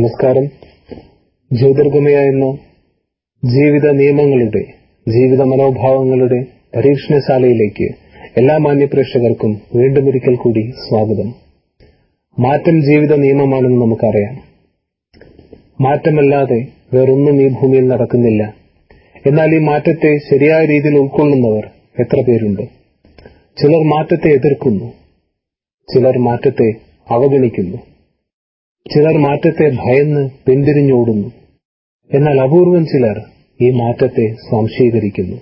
നമസ്കാരം ജ്യോതിർഗമയ എന്ന ജീവിത നിയമങ്ങളുടെ ജീവിത മനോഭാവങ്ങളുടെ പരീക്ഷണശാലയിലേക്ക് എല്ലാ മാന്യപ്രേക്ഷകർക്കും വീണ്ടും ഒരിക്കൽ കൂടി സ്വാഗതം മാറ്റം ജീവിത നിയമമാണെന്ന് നമുക്കറിയാം മാറ്റമല്ലാതെ വേറൊന്നും ഈ ഭൂമിയിൽ നടക്കുന്നില്ല എന്നാൽ ഈ മാറ്റത്തെ ശരിയായ രീതിയിൽ ഉൾക്കൊള്ളുന്നവർ എത്ര പേരുണ്ട് ചിലർ മാറ്റത്തെ എതിർക്കുന്നു ചിലർ മാറ്റത്തെ അവഗണിക്കുന്നു ചിലർ മാറ്റത്തെ ഭയന്ന് പിന്തിരിഞ്ഞോടുന്നു എന്നാൽ അപൂർവം ചിലർ ഈ മാറ്റത്തെ സ്വാംശീകരിക്കുന്നു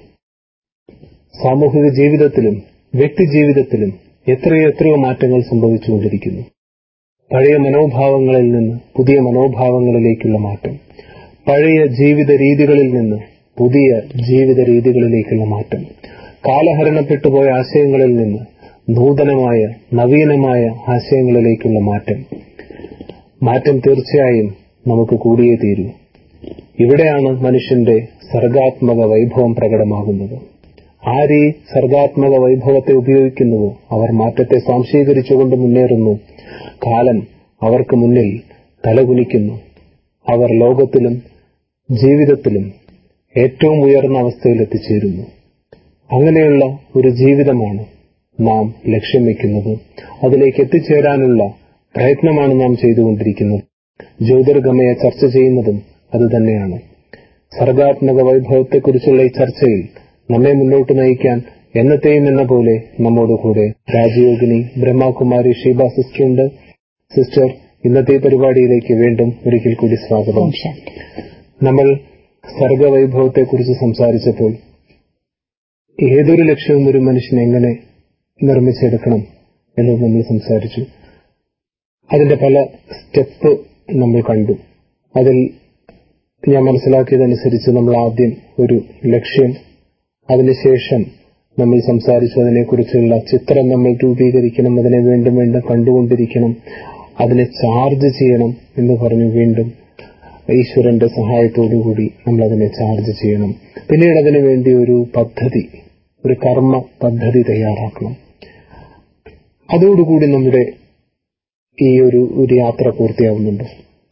സാമൂഹിക ജീവിതത്തിലും വ്യക്തി ജീവിതത്തിലും എത്രയോ എത്രയോ മാറ്റങ്ങൾ സംഭവിച്ചുകൊണ്ടിരിക്കുന്നു പഴയ മനോഭാവങ്ങളിൽ നിന്ന് പുതിയ മനോഭാവങ്ങളിലേക്കുള്ള മാറ്റം പഴയ ജീവിത രീതികളിൽ നിന്ന് പുതിയ ജീവിത രീതികളിലേക്കുള്ള മാറ്റം കാലഹരണപ്പെട്ടുപോയ ആശയങ്ങളിൽ നിന്ന് നൂതനമായ നവീനമായ ആശയങ്ങളിലേക്കുള്ള മാറ്റം മാറ്റം തീർച്ചയായും നമുക്ക് കൂടിയേ തീരൂ ഇവിടെയാണ് മനുഷ്യന്റെ സർഗാത്മക വൈഭവം പ്രകടമാകുന്നത് ആരീ സർഗാത്മക വൈഭവത്തെ ഉപയോഗിക്കുന്നുവോ അവർ മാറ്റത്തെ സ്വാംശീകരിച്ചുകൊണ്ട് മുന്നേറുന്നു കാലം അവർക്ക് മുന്നിൽ തലകുനിക്കുന്നു അവർ ലോകത്തിലും ജീവിതത്തിലും ഏറ്റവും ഉയർന്ന അവസ്ഥയിൽ എത്തിച്ചേരുന്നു അങ്ങനെയുള്ള ഒരു ജീവിതമാണ് നാം ലക്ഷ്യം വെക്കുന്നത് അതിലേക്ക് എത്തിച്ചേരാനുള്ള പ്രയത്നമാണ് നാം ചെയ്തുകൊണ്ടിരിക്കുന്നത് ജ്യോതിർഗമയെ ചർച്ച ചെയ്യുന്നതും അതുതന്നെയാണ് സർഗാത്മക വൈഭവത്തെക്കുറിച്ചുള്ള ഈ ചർച്ചയിൽ നമ്മെ മുന്നോട്ട് നയിക്കാൻ എന്നത്തെയും എന്ന പോലെ നമ്മോട് കൂടെ രാജയോഗിനി ബ്രഹ്മകുമാരി ഷീബ സിസ്റ്റർ ഉണ്ട് സിസ്റ്റർ ഇന്നത്തെ പരിപാടിയിലേക്ക് വീണ്ടും ഒരിക്കൽ കൂടി സ്വാഗതം ഓം ശാന്തി നമ്മൾ സർഗവൈഭവത്തെക്കുറിച്ച് സംസാരിച്ചപ്പോൾ ഏതൊരു ലക്ഷ്യവും ഒരു മനുഷ്യൻ എങ്ങനെ നിർമ്മിച്ചെടുക്കണം എന്നത് നമ്മൾ സംസാരിച്ചു അതിന്റെ പല സ്റ്റെപ്പ് നമ്മൾ കണ്ടു അതിൽ ഞാൻ മനസ്സിലാക്കിയതനുസരിച്ച് നമ്മൾ ആദ്യം ഒരു ലക്ഷ്യം അതിനുശേഷം നമ്മൾ സംസാരിച്ചു അതിനെക്കുറിച്ചുള്ള ചിത്രം നമ്മൾ രൂപീകരിക്കണം അതിനെ വീണ്ടും വീണ്ടും കണ്ടുകൊണ്ടിരിക്കണം അതിനെ ചാർജ് ചെയ്യണം എന്ന് പറഞ്ഞു വീണ്ടും ഈശ്വരന്റെ സഹായത്തോടുകൂടി നമ്മൾ അതിനെ ചാർജ് ചെയ്യണം പിന്നീട് അതിനു വേണ്ടി ഒരു പദ്ധതി ഒരു കർമ്മ പദ്ധതി തയ്യാറാക്കണം അതോടുകൂടി നമ്മുടെ ഈ ഒരു ഒരു യാത്ര പൂർത്തിയാവുന്നുണ്ട്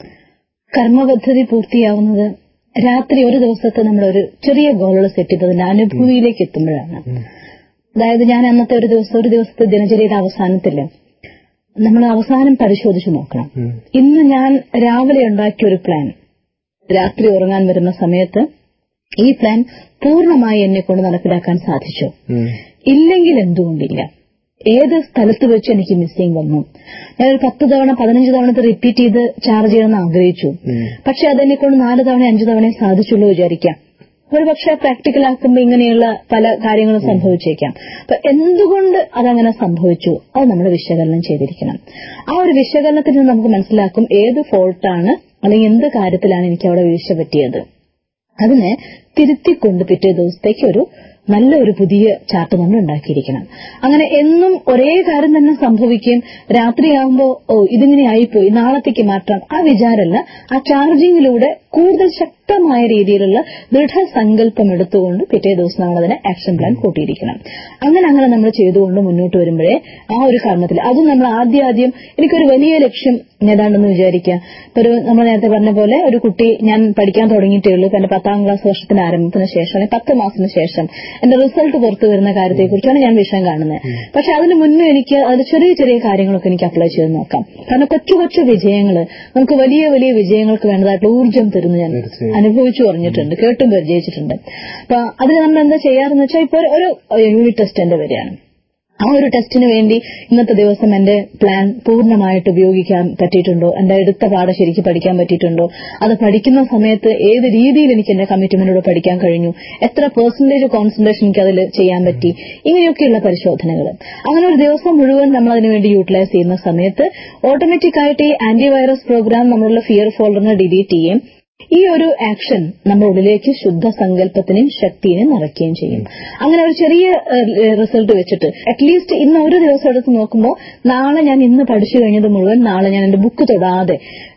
കർമ്മപദ്ധതി പൂർത്തിയാവുന്നത് രാത്രി ഒരു ദിവസത്തെ നമ്മൾ ഒരു ചെറിയ ഗോളുകൾ സെറ്റ് ചെയ്തതിന്റെ അനുഭൂതിയിലേക്ക് എത്തുമ്പോഴാണ് അതായത് ഞാൻ അന്നത്തെ ഒരു ദിവസം ഒരു ദിവസത്തെ ദിനചര്യയുടെ അവസാനത്തില് നമ്മൾ അവസാനം പരിശോധിച്ചു നോക്കണം ഉം. ഇന്ന് ഞാൻ രാവിലെ ഉണ്ടാക്കിയ ഒരു പ്ലാൻ രാത്രി ഉറങ്ങാൻ വരുന്ന സമയത്ത് ഈ പ്ലാൻ പൂർണ്ണമായി എന്നെ കൊണ്ട് നടപ്പിലാക്കാൻ സാധിച്ചു ഉം. ഇല്ലെങ്കിൽ എന്തുകൊണ്ടില്ല ഏത് സ്ഥലത്ത് വെച്ച് എനിക്ക് മിസ്സിംഗ് വന്നു ഞാനൊരു പത്ത് തവണ പതിനഞ്ച് തവണ റിപ്പീറ്റ് ചെയ്ത് ചാർജ് ചെയ്യണമെന്ന് ആഗ്രഹിച്ചു ഉം. പക്ഷെ അതെന്നെ കൊണ്ട് നാല് തവണ അഞ്ചു തവണ സാധിച്ചുള്ളൂ വിചാരിക്കാം ഒരു പക്ഷെ പ്രാക്ടിക്കൽ ആക്കുമ്പോൾ ഇങ്ങനെയുള്ള പല കാര്യങ്ങളും സംഭവിച്ചേക്കാം അപ്പൊ എന്തുകൊണ്ട് അതങ്ങനെ സംഭവിച്ചു അത് നമ്മൾ വിശകലനം ചെയ്തിരിക്കണം ആ ഒരു വിശകലനത്തിൽ നിന്ന് നമുക്ക് മനസ്സിലാക്കും ഏത് ഫോൾട്ടാണ് അല്ലെങ്കിൽ എന്ത് കാര്യത്തിലാണ് എനിക്ക് അവിടെ വീഴ്ച പറ്റിയത് അതിനെ തിരുത്തിക്കൊണ്ട് പിറ്റേ ദിവസത്തേക്ക് ഒരു നല്ല ഒരു പുതിയ ചാർട്ട് നമ്മൾ ഉണ്ടാക്കിയിരിക്കണം അങ്ങനെ എന്നും ഒരേ കാര്യം തന്നെ സംഭവിക്കുകയും രാത്രിയാകുമ്പോൾ ഓ ഇതിങ്ങനെ ആയിപ്പോയി നാളത്തേക്ക് മാറ്റാം ആ വിചാരമല്ല ആ ചാർജിങ്ങിലൂടെ കൂടുതൽ ശക്തമായ രീതിയിലുള്ള ദൃഢസങ്കല്പം എടുത്തുകൊണ്ട് പിറ്റേ ദിവസം നമ്മൾ അതിനെ ആക്ഷൻ പ്ലാൻ കൂട്ടിയിരിക്കണം അങ്ങനെ അങ്ങനെ നമ്മൾ ചെയ്തുകൊണ്ട് മുന്നോട്ട് വരുമ്പോഴേ ആ ഒരു കർമ്മത്തിൽ അതും നമ്മൾ ആദ്യം ആദ്യം എനിക്കൊരു വലിയ ലക്ഷ്യം ഏതാണ്ടെന്ന് വിചാരിക്കുക ഇപ്പൊ ഒരു നമ്മൾ നേരത്തെ പറഞ്ഞ പോലെ ഒരു കുട്ടി ഞാൻ പഠിക്കാൻ തുടങ്ങിയിട്ടേ ഉള്ളൂ ഇപ്പൊ എന്റെ പത്താം ക്ലാസ് വർഷത്തിന് ആരംഭത്തിന് ശേഷം അല്ലെങ്കിൽ പത്ത് മാസത്തിന് ശേഷം എന്റെ റിസൾട്ട് പുറത്തു വരുന്ന കാര്യത്തെക്കുറിച്ചാണ് ഞാൻ വിഷയം കാണുന്നത് പക്ഷെ അതിന് മുന്നേ എനിക്ക് അത് ചെറിയ ചെറിയ കാര്യങ്ങളൊക്കെ എനിക്ക് അപ്ലൈ ചെയ്ത് നോക്കാം കാരണം കൊച്ചു കൊച്ചു വിജയങ്ങൾ നമുക്ക് വലിയ വലിയ വിജയങ്ങൾക്ക് വേണ്ടതായിട്ടുള്ള ഊർജ്ജം തരുന്നു ഞാൻ തീർച്ചയായും. അനുഭവിച്ചു പറഞ്ഞിട്ടുണ്ട് കേട്ടും പരിചയിച്ചിട്ടുണ്ട് അപ്പൊ അതിന് നമ്മൾ എന്താ ചെയ്യാറെന്ന് വെച്ചാൽ ഇപ്പോൾ ഒരു യൂണിറ്റ് ടെസ്റ്റ് എന്റെ വരികയാണ് ആ ഒരു ടെസ്റ്റിന് വേണ്ടി ഇന്നത്തെ ദിവസം എന്റെ പ്ലാൻ പൂർണ്ണമായിട്ട് ഉപയോഗിക്കാൻ പറ്റിയിട്ടുണ്ടോ എന്റെ എടുത്ത പാഠം ശരിക്കും പഠിക്കാൻ പറ്റിയിട്ടുണ്ടോ അത് പഠിക്കുന്ന സമയത്ത് ഏത് രീതിയിൽ എനിക്ക് എന്റെ കമ്മിറ്റ്മെന്റിലൂടെ പഠിക്കാൻ കഴിഞ്ഞു എത്ര പെർസെന്റേജ് കോൺസെൻട്രേഷൻ എനിക്ക് അതിൽ ചെയ്യാൻ പറ്റി ഇങ്ങനെയൊക്കെയുള്ള പരിശോധനകൾ അങ്ങനെ ഒരു ദിവസം മുഴുവൻ നമ്മൾ അതിനുവേണ്ടി യൂട്ടിലൈസ് ചെയ്യുന്ന സമയത്ത് ഓട്ടോമാറ്റിക് ആയിട്ട് ഈ ആന്റിവൈറസ് പ്രോഗ്രാം നമ്മളുടെ ഫിയർ ഫോൾഡറിനെ ഡിലീറ്റ് ചെയ്യും ഈ ഒരു ആക്ഷൻ നമ്മുടെ ഉള്ളിലേക്ക് ശുദ്ധ സങ്കല്പത്തിനെയും ശക്തിയെയും നിറയ്ക്കുകയും ചെയ്യും അങ്ങനെ ഒരു ചെറിയ റിസൾട്ട് വെച്ചിട്ട് അറ്റ്ലീസ്റ്റ് ഇന്ന് ഒരു ദിവസം എടുത്ത് നോക്കുമ്പോൾ നാളെ ഞാൻ ഇന്ന് പഠിച്ചു കഴിഞ്ഞത് മുഴുവൻ നാളെ ഞാൻ എന്റെ ബുക്ക് തൊടാതെ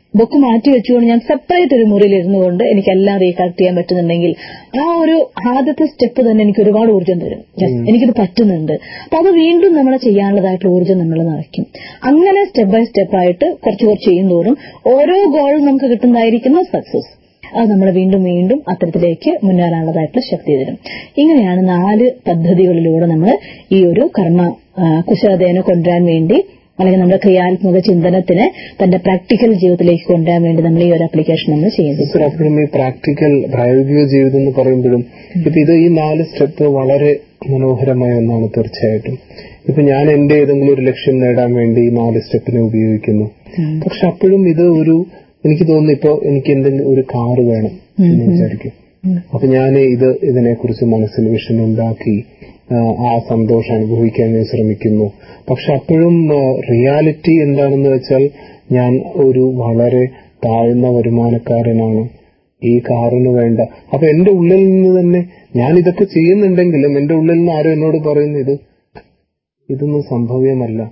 ബുക്ക് മാറ്റി വെച്ചുകൊണ്ട് ഞാൻ സെപ്പറേറ്റ് ഒരു മുറിയിൽ ഇരുന്നുകൊണ്ട് എനിക്ക് എല്ലാം റീകളക്ട് ചെയ്യാൻ പറ്റുന്നുണ്ടെങ്കിൽ ആ ഒരു ആദ്യത്തെ സ്റ്റെപ്പ് തന്നെ എനിക്ക് ഒരുപാട് ഊർജ്ജം തരും Yes, എനിക്കിത് പറ്റുന്നുണ്ട് അപ്പൊ അത് വീണ്ടും നമ്മളെ ചെയ്യാനുള്ളതായിട്ടുള്ള ഊർജ്ജം നമ്മൾ നിറയ്ക്കും അങ്ങനെ സ്റ്റെപ്പ് ബൈ സ്റ്റെപ്പ് ആയിട്ട് കുറച്ച് കുറച്ച് ചെയ്യുന്തോറും ഓരോ ഗോളും നമുക്ക് കിട്ടുന്നതായിരിക്കുന്ന സക്സസ് അത് നമ്മൾ വീണ്ടും വീണ്ടും അത്തരത്തിലേക്ക് മുന്നേറാനുള്ളതായിട്ടുള്ള ശക്തി തരും ഇങ്ങനെയാണ് നാല് പദ്ധതികളിലൂടെ നമ്മൾ ഈ ഒരു കർമ്മ ആ, കുശലതേനെ കൊണ്ടുവരാൻ വേണ്ടി അല്ലെങ്കിൽ നമ്മുടെ ക്രിയാത്മക ചിന്തനത്തിന് തന്റെ പ്രാക്ടിക്കൽ ജീവിതത്തിലേക്ക് കൊണ്ടുവരാൻ വേണ്ടി നമ്മൾ ഈ ഒരു ആപ്ലിക്കേഷൻ നമ്മൾ ചെയ്യുന്നത് സിസ്റ്റർ അപ്പോഴും ഈ പ്രാക്ടിക്കൽ പ്രായോഗിക ജീവിതം എന്ന് പറയുമ്പോഴും ഇപ്പൊ ഇത് ഈ നാല് സ്റ്റെപ്പ് വളരെ മനോഹരമായ ഒന്നാണ് തീർച്ചയായിട്ടും ഇപ്പൊ ഞാൻ എന്റെ ഏതെങ്കിലും ഒരു ലക്ഷ്യം നേടാൻ വേണ്ടി ഈ നാല് സ്റ്റെപ്പിനെ ഉപയോഗിക്കുന്നു പക്ഷെ അപ്പോഴും ഇത് ഒരു എനിക്ക് തോന്നുന്നു ഇപ്പൊ എനിക്ക് എന്തെങ്കിലും ഒരു കാറ് വേണം എന്ന് വിചാരിക്കും അപ്പൊ ഞാൻ ഇത് ഇതിനെക്കുറിച്ച് മനസ്സിൽ വിഷൻ ഉണ്ടാക്കി ആ, ആ സന്തോഷം അനുഭവിക്കാൻ ഞാൻ ശ്രമിക്കുന്നു പക്ഷെ അപ്പോഴും റിയാലിറ്റി എന്താണെന്ന് വെച്ചാൽ ഞാൻ ഒരു വളരെ താഴ്ന്ന വരുമാനക്കാരനാണ് ഈ കാറിന് വേണ്ട അപ്പൊ എന്റെ ഉള്ളിൽ നിന്ന് തന്നെ ഞാൻ ഇതൊക്കെ ചെയ്യുന്നുണ്ടെങ്കിലും എന്റെ ഉള്ളിൽ നിന്ന് ആരും എന്നോട് പറയുന്നു ഇത് ഇതൊന്നും സംഭവ്യമല്ല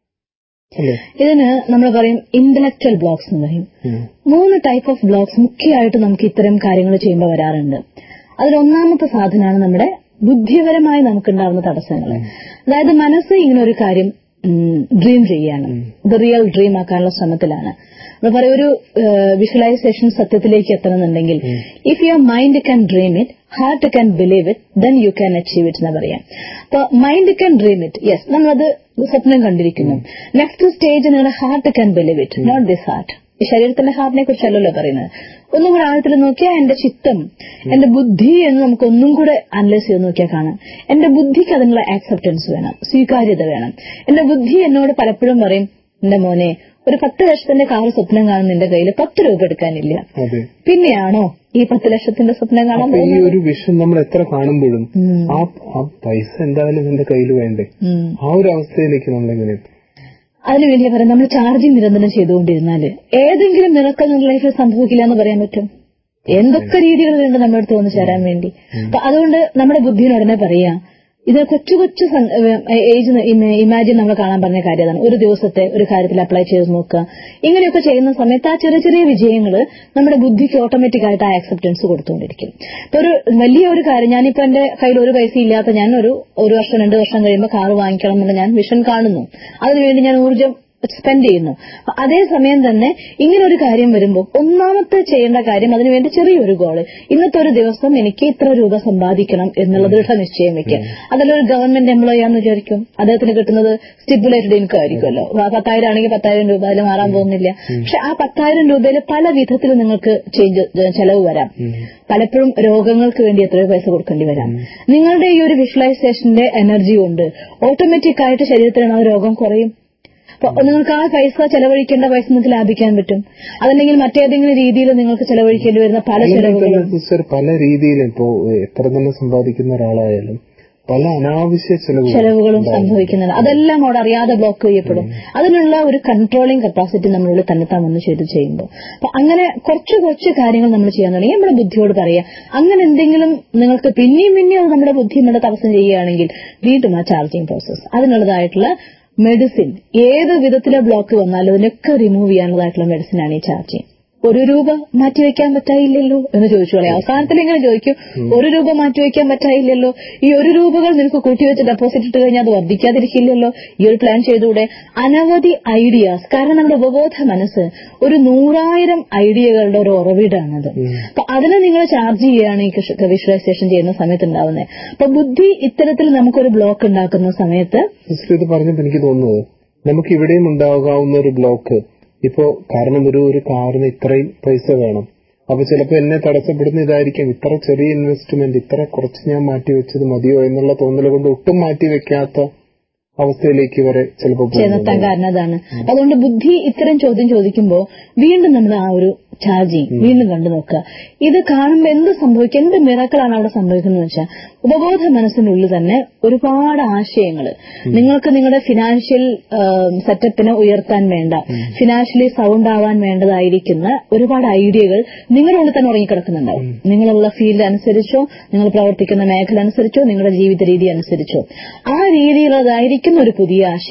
അല്ലേ ഇതിന് നമ്മൾ പറയും ഇന്റലക്ച്വൽ ബ്ലോക്സ് എന്ന് പറയും ഉം. മൂന്ന് ടൈപ്പ് ഓഫ് ബ്ലോക്സ് മുഖ്യമായിട്ട് നമുക്ക് ഇത്തരം കാര്യങ്ങൾ ചെയ്യുമ്പോൾ വരാറുണ്ട് അതിൽ ഒന്നാമത്തെ സാധനമാണ് നമ്മുടെ ബുദ്ധിപരമായി നമുക്കുണ്ടാവുന്ന തടസ്സങ്ങൾ അതായത് മനസ്സ് ഇങ്ങനെ ഒരു കാര്യം ഡ്രീം ചെയ്യാണ് ഇത് റിയൽ ഡ്രീം ആക്കാനുള്ള ശ്രമത്തിലാണ് നമ്മൾ പറയും ഒരു വിഷ്വലൈസേഷൻ സത്യത്തിലേക്ക് എത്തണമെന്നുണ്ടെങ്കിൽ if your mind can dream it heart can believe it then you can achieve it എന്ന് പറയാം അപ്പൊ mind can dream it yes നമ്മളത് സ്വപ്നം കണ്ടിരിക്കുന്നു നെക്സ്റ്റ് സ്റ്റേജ് നിങ്ങളുടെ heart can believe it not this heart ഈ ശരീരത്തിന്റെ ഹാർട്ടിനെ കുറിച്ചല്ലല്ലോ പറയുന്നത് ഒന്നും കൂടെ ആഴത്തിൽ നോക്കിയാൽ എന്റെ ചിത്തം എന്റെ ബുദ്ധി എന്ന് നമുക്ക് ഒന്നും കൂടെ അനലൈസ് ചെയ്ത് നോക്കിയാൽ കാണാം എന്റെ ബുദ്ധിക്ക് അതിനുള്ള ആക്സെപ്റ്റൻസ് വേണം സ്വീകാര്യത വേണം എന്റെ ബുദ്ധി എന്നോട് പലപ്പോഴും പറയും എന്റെ മോനെ ഒരു പത്ത് ലക്ഷത്തിന്റെ കാർ സ്വപ്നം കാണുന്ന നിന്റെ കയ്യിൽ പത്ത് രൂപ എടുക്കാനില്ല അതെ പിന്നെയാണോ ഈ പത്ത് ലക്ഷത്തിന്റെ സ്വപ്നം കാണാൻ അപ്പൊ ഈ പോകുന്നത് ഒരു വിഷൻ നമ്മൾ എത്ര കാണുമ്പോഴും ഉം. ആ ആ പൈസ എന്തായാലും എന്റെ കയ്യിൽ വേണ്ടേ ഉം. ആ ഒരു അവസ്ഥയിലേക്ക് നമ്മൾ എങ്ങനെ എത്തും? അതിനുവേണ്ടി പറയാം നമ്മൾ ചാർജിങ് നിരന്തരം ചെയ്തുകൊണ്ടിരുന്നാല് ഏതെങ്കിലും മിറക്കൾ നമ്മുടെ ലൈഫിൽ സംഭവിക്കില്ല എന്ന് പറയാൻ പറ്റും എന്തൊക്കെ രീതികളുണ്ട് നമ്മുടെ അടുത്ത് വന്ന് ചേരാൻ വേണ്ടി അപ്പൊ അതുകൊണ്ട് നമ്മുടെ ബുദ്ധിന് ഉടനെ പറയാ ഇത് കൊച്ചു കൊച്ചു ഏജ് ഇമാജിൻ നമ്മൾ കാണാൻ പറഞ്ഞ കാര്യം അതാണ് ഒരു ദിവസത്തെ ഒരു കാര്യത്തിൽ അപ്ലൈ ചെയ്ത് നോക്കുക ഇങ്ങനെയൊക്കെ ചെയ്യുന്ന സമയത്ത് ആ ചെറിയ ചെറിയ വിജയങ്ങൾ നമ്മുടെ ബുദ്ധിക്ക് ഓട്ടോമാറ്റിക് ആയിട്ട് ആ ആക്സെപ്റ്റൻസ് കൊടുത്തുകൊണ്ടിരിക്കും ഇപ്പൊ ഒരു വലിയ ഒരു കാര്യം ഞാനിപ്പോ എന്റെ കയ്യിൽ ഒരു പൈസ ഇല്ലാത്ത ഞാൻ ഒരു ഒരു വർഷം രണ്ട് വർഷം കഴിയുമ്പോൾ കാറ് വാങ്ങിക്കണം എന്നുള്ള ഞാൻ വിഷൻ കാണുന്നു അതിനുവേണ്ടി ഞാൻ ഊർജ്ജം സ്പെൻഡ് ചെയ്യുന്നു അപ്പൊ അതേസമയം തന്നെ ഇങ്ങനെ ഒരു കാര്യം വരുമ്പോൾ ഒന്നാമത്തെ ചെയ്യേണ്ട കാര്യം അതിനുവേണ്ടി ചെറിയൊരു ഗോള് ഇന്നത്തെ ഒരു ദിവസം എനിക്ക് ഇത്ര രൂപ സമ്പാദിക്കണം എന്നുള്ള ദൃഢനിശ്ചയം വെക്കുക അതല്ല ഒരു ഗവൺമെന്റ് എംപ്ലോയി ആണെന്ന് വിചാരിക്കും അദ്ദേഹത്തിന് കിട്ടുന്നത് സ്റ്റിപ്പുലേറ്റഡ് ഇൻകം ആയിരിക്കുമല്ലോ ആ പത്തായിരം ആണെങ്കിൽ പത്തായിരം രൂപ അതിൽ മാറാൻ പോകുന്നില്ല പക്ഷെ ആ പത്തായിരം രൂപയിൽ പല വിധത്തിൽ നിങ്ങൾക്ക് ചേഞ്ച് ചെലവ് വരാം പലപ്പോഴും രോഗങ്ങൾക്ക് വേണ്ടി എത്രയോ പൈസ കൊടുക്കേണ്ടി വരാം നിങ്ങളുടെ ഈ ഒരു വിഷ്വലൈസേഷന്റെ എനർജി കൊണ്ട് ഓട്ടോമാറ്റിക് ആയിട്ട് ശരീരത്തിലാണ് ആ രോഗം കുറയും അപ്പൊ നിങ്ങൾക്ക് ആ പൈസ ചെലവഴിക്കേണ്ട പൈസ നിങ്ങൾക്ക് ലാഭിക്കാൻ പറ്റും അതല്ലെങ്കിൽ മറ്റേതെങ്കിലും രീതിയിൽ നിങ്ങൾക്ക് ചെലവഴിക്കേണ്ടി വരുന്ന പല ചെലവുകളും സിസ്റ്റർ പല രീതിയിലും ഇപ്പോ എത്ര തന്നെ സമ്പാദിക്കുന്ന ഒരാളായാലും പല അനാവശ്യ ചെലവുകൾ ചെലവുകളും സംഭവിക്കുന്നുണ്ട് അതെല്ലാം അവിടെ അറിയാതെ ബ്ലോക്ക് ചെയ്യപ്പെടും അതിനുള്ള ഒരു കൺട്രോളിംഗ് കപ്പാസിറ്റി നമ്മളുള്ളിൽ തന്നെത്താൻ വന്ന് ചെയ്ത് ചെയ്യുമ്പോൾ അപ്പൊ അങ്ങനെ കുറച്ച് കുറച്ച് കാര്യങ്ങൾ നമ്മൾ ചെയ്യാൻ തുടങ്ങി നമ്മുടെ ബുദ്ധിയോട് പറയാം അങ്ങനെ എന്തെങ്കിലും നിങ്ങൾക്ക് പിന്നെയും പിന്നെയും അത് നമ്മുടെ ബുദ്ധി നമ്മുടെ തടസ്സം ചെയ്യുകയാണെങ്കിൽ വീണ്ടും ആ ചാർജിങ് പ്രോസസ് അതിനുള്ളതായിട്ടുള്ള മെഡിസിൻ ഏത് വിധത്തിലെ ബ്ലോക്ക് വന്നാലും അതിനൊക്കെ റിമൂവ് ചെയ്യാനുള്ളതായിട്ടുള്ള മെഡിസിനാണ് ഈ ചാർജിങ് ഒരു രൂപ മാറ്റിവെക്കാൻ പറ്റായില്ലല്ലോ എന്ന് ചോദിച്ചു കളയാം അവസാനത്തിൽ ഇങ്ങനെ ചോദിക്കും ഒരു രൂപ മാറ്റിവെക്കാൻ പറ്റായില്ലല്ലോ ഈ ഒരു രൂപകൾ നിനക്ക് കൂട്ടിവെച്ച് ഡെപ്പോസിറ്റ് ഇട്ട് കഴിഞ്ഞാൽ അത് വർദ്ധിക്കാതിരിക്കില്ലല്ലോ ഈ ഒരു പ്ലാൻ ചെയ്തുകൂടെ അനവധി ഐഡിയാസ് കാരണം നമ്മുടെ ഉപബോധ മനസ്സ് ഒരു നൂറായിരം ഐഡിയകളുടെ ഒരു ഉറവിടാണത് അപ്പൊ അതിനെ നിങ്ങൾ ചാർജ് ചെയ്യുകയാണ് ഈ വിഷ്വലൈസേഷൻ ചെയ്യുന്ന സമയത്ത് ഉണ്ടാവുന്നത് അപ്പൊ ബുദ്ധി ഇത്തരത്തിൽ നമുക്കൊരു ബ്ലോക്ക് ഉണ്ടാക്കുന്ന സമയത്ത് സിസ്റ്റർ ഇത് പറഞ്ഞപ്പോ എനിക്ക് തോന്നുന്നത് നമുക്ക് ഇവിടെയും ഉണ്ടാകാവുന്ന ഒരു ബ്ലോക്ക് ഇപ്പോ കാരണം ഒരു ഒരു കാറിന് ഇത്രയും പൈസ വേണം അപ്പൊ ചിലപ്പോ എന്നെ തടസ്സപ്പെടുന്ന ഇതായിരിക്കും ഇത്ര ചെറിയ ഇൻവെസ്റ്റ്മെന്റ് ഇത്ര കുറച്ച് ഞാൻ മാറ്റിവെച്ചത് മതിയോ എന്നുള്ള തോന്നൽ കൊണ്ട് ഒട്ടും മാറ്റിവെക്കാത്ത അവസ്ഥയിലേക്ക് വരെ ചിലപ്പോൾ ചെന്നെത്താൻ കാരണം അതാണ് അതുകൊണ്ട് ബുദ്ധി ഇത്തരം ചോദ്യം ചോദിക്കുമ്പോൾ വീണ്ടും നമ്മൾ ആ ഒരു ചാർജിങ് വീണ്ടും കണ്ടു നോക്കുക ഇത് കാണുമ്പോൾ എന്ത് സംഭവിക്കും എന്ത് മിറക്കളാണ് അവിടെ സംഭവിക്കുന്നത് വെച്ചാൽ ഉപബോധ മനസ്സിനുള്ളിൽ തന്നെ ഒരുപാട് ആശയങ്ങൾ നിങ്ങൾക്ക് നിങ്ങളുടെ ഫിനാൻഷ്യൽ സെറ്റപ്പിനെ ഉയർത്താൻ വേണ്ട ഫിനാൻഷ്യലി സൗണ്ട് ആവാൻ വേണ്ടതായിരിക്കുന്ന ഒരുപാട് ഐഡിയകൾ നിങ്ങളുടെ ഉള്ളിൽ തന്നെ ഉറങ്ങിക്കിടക്കുന്നുണ്ടാവും നിങ്ങളുള്ള ഫീൽഡ് അനുസരിച്ചോ നിങ്ങൾ പ്രവർത്തിക്കുന്ന മേഖല അനുസരിച്ചോ നിങ്ങളുടെ ജീവിത രീതി അനുസരിച്ചോ ആ രീതിയിലുള്ളതായിരിക്കുന്ന ഒരു പുതിയ ആശയം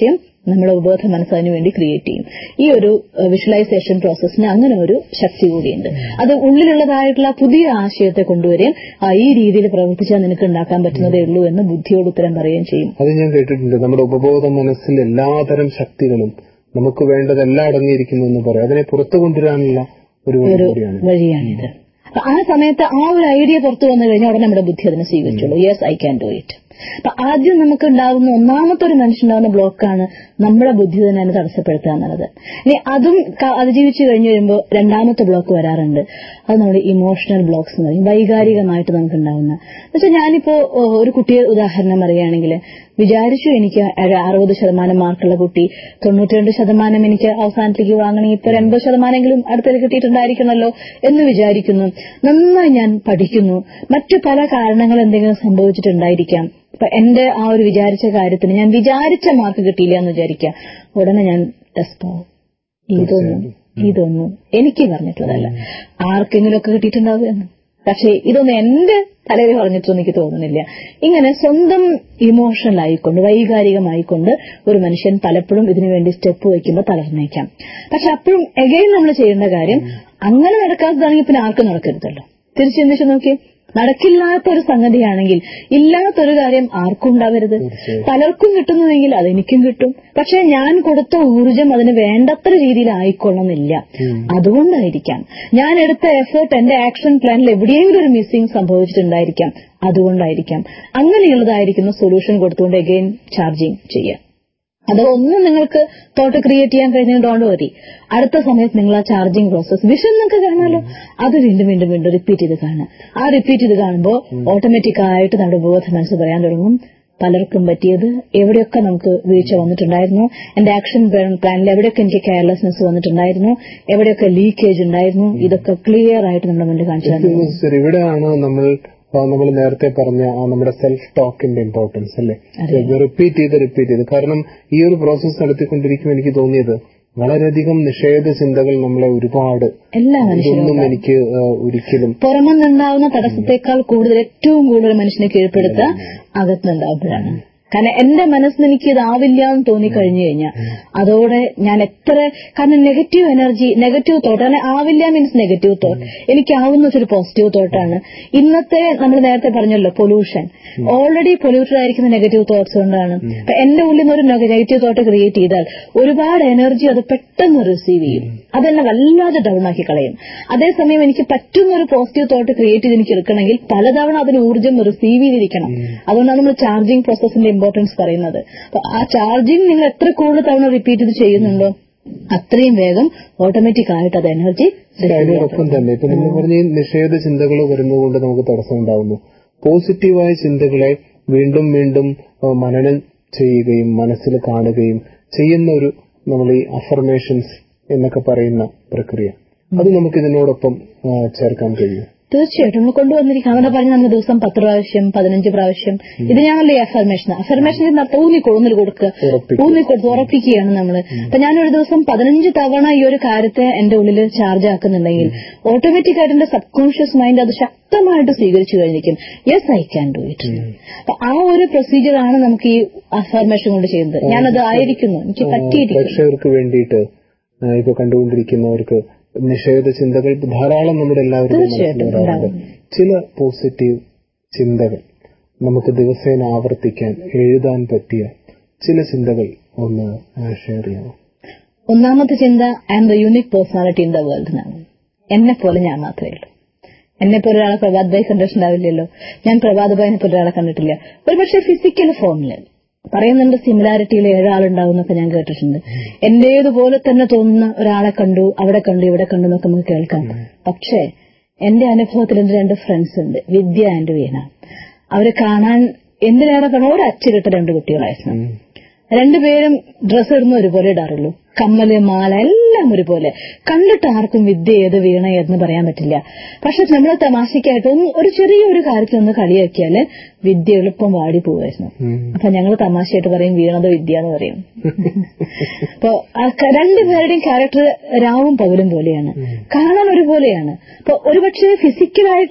നമ്മുടെ ഉപബോധ മനസ്സ് അതിനു വേണ്ടി ക്രിയേറ്റ് ചെയ്യും ഈ ഒരു വിഷ്വലൈസേഷൻ പ്രോസസ്സിന് അങ്ങനെ ഒരു ശക്തി കൂടിയുണ്ട് അത് ഉള്ളിലുള്ളതായിട്ടുള്ള പുതിയ ആശയത്തെ കൊണ്ടുവരികയും ആ ഈ രീതിയിൽ പ്രവർത്തിച്ചാൽ നിനക്ക് ഉണ്ടാക്കാൻ പറ്റുന്നതേ ഉള്ളൂ എന്ന് ബുദ്ധിയോട് ഉത്തരം പറയുകയും ചെയ്യും അത് ഞാൻ കേട്ടിട്ടുണ്ട് നമ്മുടെ ഉപബോധ മനസ്സിൽ എല്ലാതരം ശക്തികളും നമുക്ക് വേണ്ടതെല്ലാം അടങ്ങിയിരിക്കുന്നു എന്ന് പറയാം അതിനെ പുറത്തു കൊണ്ടുവരാനുള്ള ഒരു വഴി ഒരു കൂടിയാണ് വഴിയാണിത് അപ്പൊ ആ സമയത്ത് ആ ഒരു ഐഡിയ പുറത്തു വന്നു കഴിഞ്ഞാൽ ഉടനെ നമ്മുടെ ബുദ്ധി അതിനെ സ്വീകരിച്ചുള്ളൂ yes I can do it അപ്പൊ ആദ്യം നമുക്ക് ഉണ്ടാകുന്ന ഒന്നാമത്തെ ഒരു മനുഷ്യനുണ്ടാകുന്ന ബ്ലോക്കാണ് നമ്മുടെ ബുദ്ധി തന്നെ അതിനെ തടസ്സപ്പെടുത്തുക എന്നുള്ളത് ഇനി അതും ക- അതിജീവിച്ചു കഴിഞ്ഞു വരുമ്പോൾ രണ്ടാമത്തെ ബ്ലോക്ക് വരാറുണ്ട് അത് നമ്മുടെ ഇമോഷണൽ ബ്ലോക്സ് എന്ന് പറയും വൈകാരികമായിട്ട് നമുക്ക് ഉണ്ടാകുന്ന എന്നുവെച്ചാൽ ഞാനിപ്പോ ഓ, ഒരു കുട്ടിയെ ഉദാഹരണം പറയുകയാണെങ്കിൽ വിചാരിച്ചു എനിക്ക് ഒരു അറുപത് ശതമാനം മാർക്കുള്ള കുട്ടി തൊണ്ണൂറ്റിരണ്ട് ശതമാനം എനിക്ക് അവസാനത്തേക്ക് വാങ്ങണമെങ്കിൽ ഇപ്പൊ ഒരു എൺപത് ശതമാനെങ്കിലും അടുത്തത് കിട്ടിയിട്ടുണ്ടായിരിക്കണമല്ലോ എന്ന് വിചാരിക്കുന്നു നന്നായി ഞാൻ പഠിക്കുന്നു മറ്റു പല കാരണങ്ങൾ എന്തെങ്കിലും സംഭവിച്ചിട്ടുണ്ടായിരിക്കാം അപ്പൊ എന്റെ ആ ഒരു വിചാരിച്ച കാര്യത്തിന് ഞാൻ വിചാരിച്ച മാർക്ക് കിട്ടിയില്ല എന്ന് വിചാരിക്കാം ഉടനെ ഞാൻ ഡെസ്പാവും ഇതൊന്നും ഇതൊന്നും എനിക്ക് പറഞ്ഞിട്ടുള്ളതല്ല ആർക്കെങ്കിലും ഒക്കെ കിട്ടിയിട്ടുണ്ടാവും എന്ന് പക്ഷേ ഇതൊന്നും എന്റെ തലയിൽ പറഞ്ഞിട്ടൊന്നും എനിക്ക് തോന്നുന്നില്ല ഇങ്ങനെ സ്വന്തം ഇമോഷണൽ ആയിക്കൊണ്ട് വൈകാരികമായിക്കൊണ്ട് ഒരു മനുഷ്യൻ പലപ്പോഴും ഇതിനുവേണ്ടി സ്റ്റെപ്പ് വയ്ക്കുമ്പോൾ തളർന്നേക്കാം പക്ഷെ അപ്പോഴും എഗൈൻ നമ്മൾ ചെയ്യേണ്ട കാര്യം അങ്ങനെ നടക്കാത്തതാണെങ്കിൽ പിന്നെ ആർക്കും നടക്കരുതല്ലോ തിരിച്ചു ചിന്തിച്ചു നോക്കി നടക്കില്ലാത്ത ഒരു സംഗതിയാണെങ്കിൽ ഇല്ലാത്തൊരു കാര്യം ആർക്കും ഉണ്ടാവരുത് പലർക്കും കിട്ടുന്നുവെങ്കിൽ അതെനിക്കും കിട്ടും പക്ഷെ ഞാൻ കൊടുത്ത ഊർജം അതിന് വേണ്ടത്ര രീതിയിൽ ആയിക്കൊള്ളുന്നില്ല അതുകൊണ്ടായിരിക്കാം ഞാൻ എടുത്ത എഫേർട്ട് എന്റെ ആക്ഷൻ പ്ലാനിൽ എവിടെയെങ്കിലും ഒരു മിസ്സിംഗ് സംഭവിച്ചിട്ടുണ്ടായിരിക്കാം അതുകൊണ്ടായിരിക്കാം അങ്ങനെയുള്ളതായിരിക്കുന്ന സൊല്യൂഷൻ കൊടുത്തുകൊണ്ട് എഗെയിൻ ചാർജിങ് ചെയ്യാം അത് ഒന്നും നിങ്ങൾക്ക് തോട്ട് ക്രിയേറ്റ് ചെയ്യാൻ കഴിഞ്ഞാൽ ഡോണ്ട് വരി അടുത്ത സമയത്ത് നിങ്ങൾ ആ ചാർജിങ് പ്രോസസ് വിഷം നിങ്ങൾക്ക് കാണാമല്ലോ അത് വീണ്ടും വീണ്ടും വീണ്ടും റിപ്പീറ്റ് ചെയ്ത് കാണുക ആ റിപ്പീറ്റ് ചെയ്ത് കാണുമ്പോൾ ഓട്ടോമാറ്റിക് ആയിട്ട് നമ്മുടെ ബോധ മനസ്സ് പറയാൻ തുടങ്ങും പലർക്കും പറ്റിയത് എവിടെയൊക്കെ നമുക്ക് വീഴ്ച വന്നിട്ടുണ്ടായിരുന്നു എന്റെ ആക്ഷൻ പ്ലാനിൽ എവിടെയൊക്കെ എനിക്ക് കെയർലെസ്നെസ് വന്നിട്ടുണ്ടായിരുന്നു എവിടെയൊക്കെ ലീക്കേജ് ഉണ്ടായിരുന്നു ഇതൊക്കെ ക്ലിയർ ആയിട്ട് നമ്മുടെ മുന്നിൽ കാണിച്ചു തന്നു ശരി ഇവിടെയാണ് നമ്മൾ നമ്മൾ നേരത്തെ പറഞ്ഞ ആ നമ്മുടെ സെൽഫ് ടോക്കിന്റെ ഇമ്പോർട്ടൻസ് അല്ലേ റിപ്പീറ്റ് ചെയ്ത് റിപ്പീറ്റ് ചെയ്ത് കാരണം ഈ ഒരു പ്രോസസ്സ് നടത്തിക്കൊണ്ടിരിക്കുമ്പോൾ എനിക്ക് തോന്നിയത് വളരെയധികം നിഷേധ ചിന്തകൾ നമ്മളെ ഒരുപാട് എല്ലാ മനുഷ്യരും ഇതൊന്നും എനിക്ക് ആ, ഒരിക്കലും പുറമെന്നുണ്ടാവുന്ന തടസ്സത്തെക്കാൾ കൂടുതൽ ഏറ്റവും കൂടുതൽ മനുഷ്യനെ കീഴ്പ്പെടുത്തുക അകത്തുനിന്നുണ്ടാവുമ്പോഴാണ് കാരണം എന്റെ മനസ്സിന് എനിക്ക് ഇതാവില്ല എന്ന് തോന്നിക്കഴിഞ്ഞു കഴിഞ്ഞാൽ അതോടെ ഞാൻ എത്ര കാരണം നെഗറ്റീവ് എനർജി നെഗറ്റീവ് തോട്ട് കാരണം ആവില്ല മീൻസ് നെഗറ്റീവ് തോട്ട് എനിക്കാവുന്നത് ഒരു പോസിറ്റീവ് തോട്ടാണ് ഇന്നത്തെ നമ്മൾ നേരത്തെ പറഞ്ഞല്ലോ പൊല്യൂഷൻ ഓൾറെഡി പൊല്യൂട്ടഡ് ആയിരിക്കുന്ന നെഗറ്റീവ് തോട്ട്സ് കൊണ്ടാണ് അപ്പൊ എന്റെ ഉള്ളിൽ നിന്ന് ഒരു നെഗറ്റീവ് തോട്ട് ക്രിയേറ്റ് ചെയ്താൽ ഒരുപാട് എനർജി അത് പെട്ടെന്ന് റിസീവ് ചെയ്യും അതെന്നെ വല്ലാതെ ഡൗൺ ആക്കി കളയും അതേസമയം എനിക്ക് പറ്റുന്ന ഒരു പോസിറ്റീവ് തോട്ട് ക്രിയേറ്റ് ചെയ്ത് എനിക്ക് എടുക്കണമെങ്കിൽ പലതവണ അതിന് ഊർജ്ജം റിസീവ് ചെയ്തിരിക്കണം അതുകൊണ്ടാണ് നമ്മൾ ചാർജിങ് പ്രോസസ്സിന്റെ ഇമ്പോർട്ടൻസ് പറയുന്നത് അപ്പൊ ആ ചാർജിങ് നിങ്ങൾ എത്ര കൂടുതൽ തവണ റിപ്പീറ്റ് ചെയ്ത് ചെയ്യുന്നുണ്ടോ അത്രയും വേഗം ഓട്ടോമാറ്റിക് ആയിട്ട് അത് എനർജി അതിനോടൊപ്പം തന്നെ ഇപ്പൊ നിങ്ങൾ പറഞ്ഞ ഈ നിഷേധ ചിന്തകൾ വരുന്നതുകൊണ്ട് നമുക്ക് തടസ്സം ഉണ്ടാവുന്നു പോസിറ്റീവായ ചിന്തകളെ വീണ്ടും വീണ്ടും ആ, മനനം ചെയ്യുകയും മനസ്സിൽ കാണുകയും ചെയ്യുന്ന ഒരു നമ്മൾ ഈ അഫർമേഷൻസ് എന്നൊക്കെ പറയുന്ന പ്രക്രിയ അത് നമുക്ക് ഇതിനോടൊപ്പം ആ, ചേർക്കാൻ കഴിയും തീർച്ചയായിട്ടും നമ്മൾ കൊണ്ടുവന്നിരിക്കും അവനെ പറഞ്ഞ് നമ്മൾ ദിവസം പത്ത് പ്രാവശ്യം പതിനഞ്ച് പ്രാവശ്യം ഇത് ഞങ്ങളുടെ അഫർമേഷൻ അഫർമേഷൻ നടത്ത ഊന്നി ഊന്നൽ കൊടുക്കുക ഉറപ്പിക്കുക. ഊന്നി കൊടുത്ത് ഉറപ്പിക്കുകയാണ് നമ്മൾ അപ്പൊ ഞാനൊരു ദിവസം പതിനഞ്ച് തവണ ഈ ഒരു കാര്യത്തെ എന്റെ ഉള്ളിൽ ചാർജ് ആക്കുന്നുണ്ടെങ്കിൽ ഓട്ടോമാറ്റിക് ആയിട്ട് എന്റെ സബ് കോൺഷ്യസ് മൈൻഡ് അത് ശക്തമായിട്ട് സ്വീകരിച്ചു കഴിഞ്ഞിരിക്കും yes I can do it അപ്പൊ ആ ഒരു പ്രൊസീജിയർ ആണ് നമുക്ക് ഈ അഫർമേഷൻ കൊണ്ട് ചെയ്യുന്നത് ഞാനത് ആയിരിക്കുന്നു എനിക്ക് പറ്റിയിരിക്കുന്നു പ്രേക്ഷകർക്ക് വേണ്ടിയിട്ട് ആ, ഇപ്പൊ കണ്ടുകൊണ്ടിരിക്കുന്നവർക്ക് നിഷേധ ചിന്തകൾ ധാരാളം നമ്മുടെ എല്ലാവരുടെയും മനസ്സിൽ തീർച്ചയായിട്ടും വരാറുണ്ട് ചില പോസിറ്റീവ് ചിന്തകൾ നമുക്ക് ദിവസേന ആവർത്തിക്കാൻ എഴുതാൻ പറ്റിയ ചില ചിന്തകൾ ഒന്ന് ഷെയർ ചെയ്യാമോ ഒന്നാമത്തെ ചിന്ത I am the unique personality in the world എന്നാണ് എന്നെ പോലെ ഞാൻ മാത്രമേ ഉള്ളൂ എന്നെ പോലെ ഒരാളെ പ്രഭാത് ഭായ് കണ്ടിട്ടുണ്ടാവില്ലല്ലോ ഞാൻ പ്രഭാത് ഭായിനെ പോലെ ഒരാളെ കണ്ടിട്ടില്ല ഒരു പക്ഷേ ഫിസിക്കൽ ഫോമില് പറയുന്നുണ്ട് സിമിലാരിറ്റിയിൽ ഏഴാളുണ്ടാവും എന്നൊക്കെ ഞാൻ കേട്ടിട്ടുണ്ട് എന്റേതുപോലെ തന്നെ തോന്നുന്ന ഒരാളെ കണ്ടു അവിടെ കണ്ടു ഇവിടെ കണ്ടു എന്നൊക്കെ നമുക്ക് കേൾക്കാം പക്ഷേ എന്റെ അനുഭവത്തിൽ എന്റെ രണ്ട് ഫ്രണ്ട്സ് ഉണ്ട് വിദ്യ ആൻഡ് വീണ അവരെ കാണാൻ എന്തിനേറെ കാണാൻ ഒരു അച്ചിലിട്ട രണ്ട് കുട്ടികളായിരുന്നു രണ്ടുപേരും ഡ്രസ്സ് ഇടുന്ന ഒരുപോലെ ഇടാറുള്ളൂ കമ്മല് മാല എല്ലാം ഒരുപോലെ കണ്ടിട്ട് ആർക്കും വിദ്യ ഏത് വീണ ഏതെന്ന് പറയാൻ പറ്റില്ല പക്ഷെ നമ്മൾ തമാശയ്ക്കായിട്ട് ഒന്ന് ഒരു ചെറിയൊരു കാര്യത്തിൽ ഒന്ന് കളിയാക്കിയാല് വിദ്യ എളുപ്പം വാടി പോവായിരുന്നു അപ്പൊ ഞങ്ങൾ തമാശയായിട്ട് പറയും വീണത് വിദ്യ എന്ന് പറയും അപ്പൊ ആ ക- രണ്ടുപേരുടെയും ക്യാരക്ടർ രാവും പകലും പോലെയാണ് കാണാൻ ഒരുപോലെയാണ് അപ്പൊ ഒരുപക്ഷെ ഫിസിക്കലായിട്ടുള്ള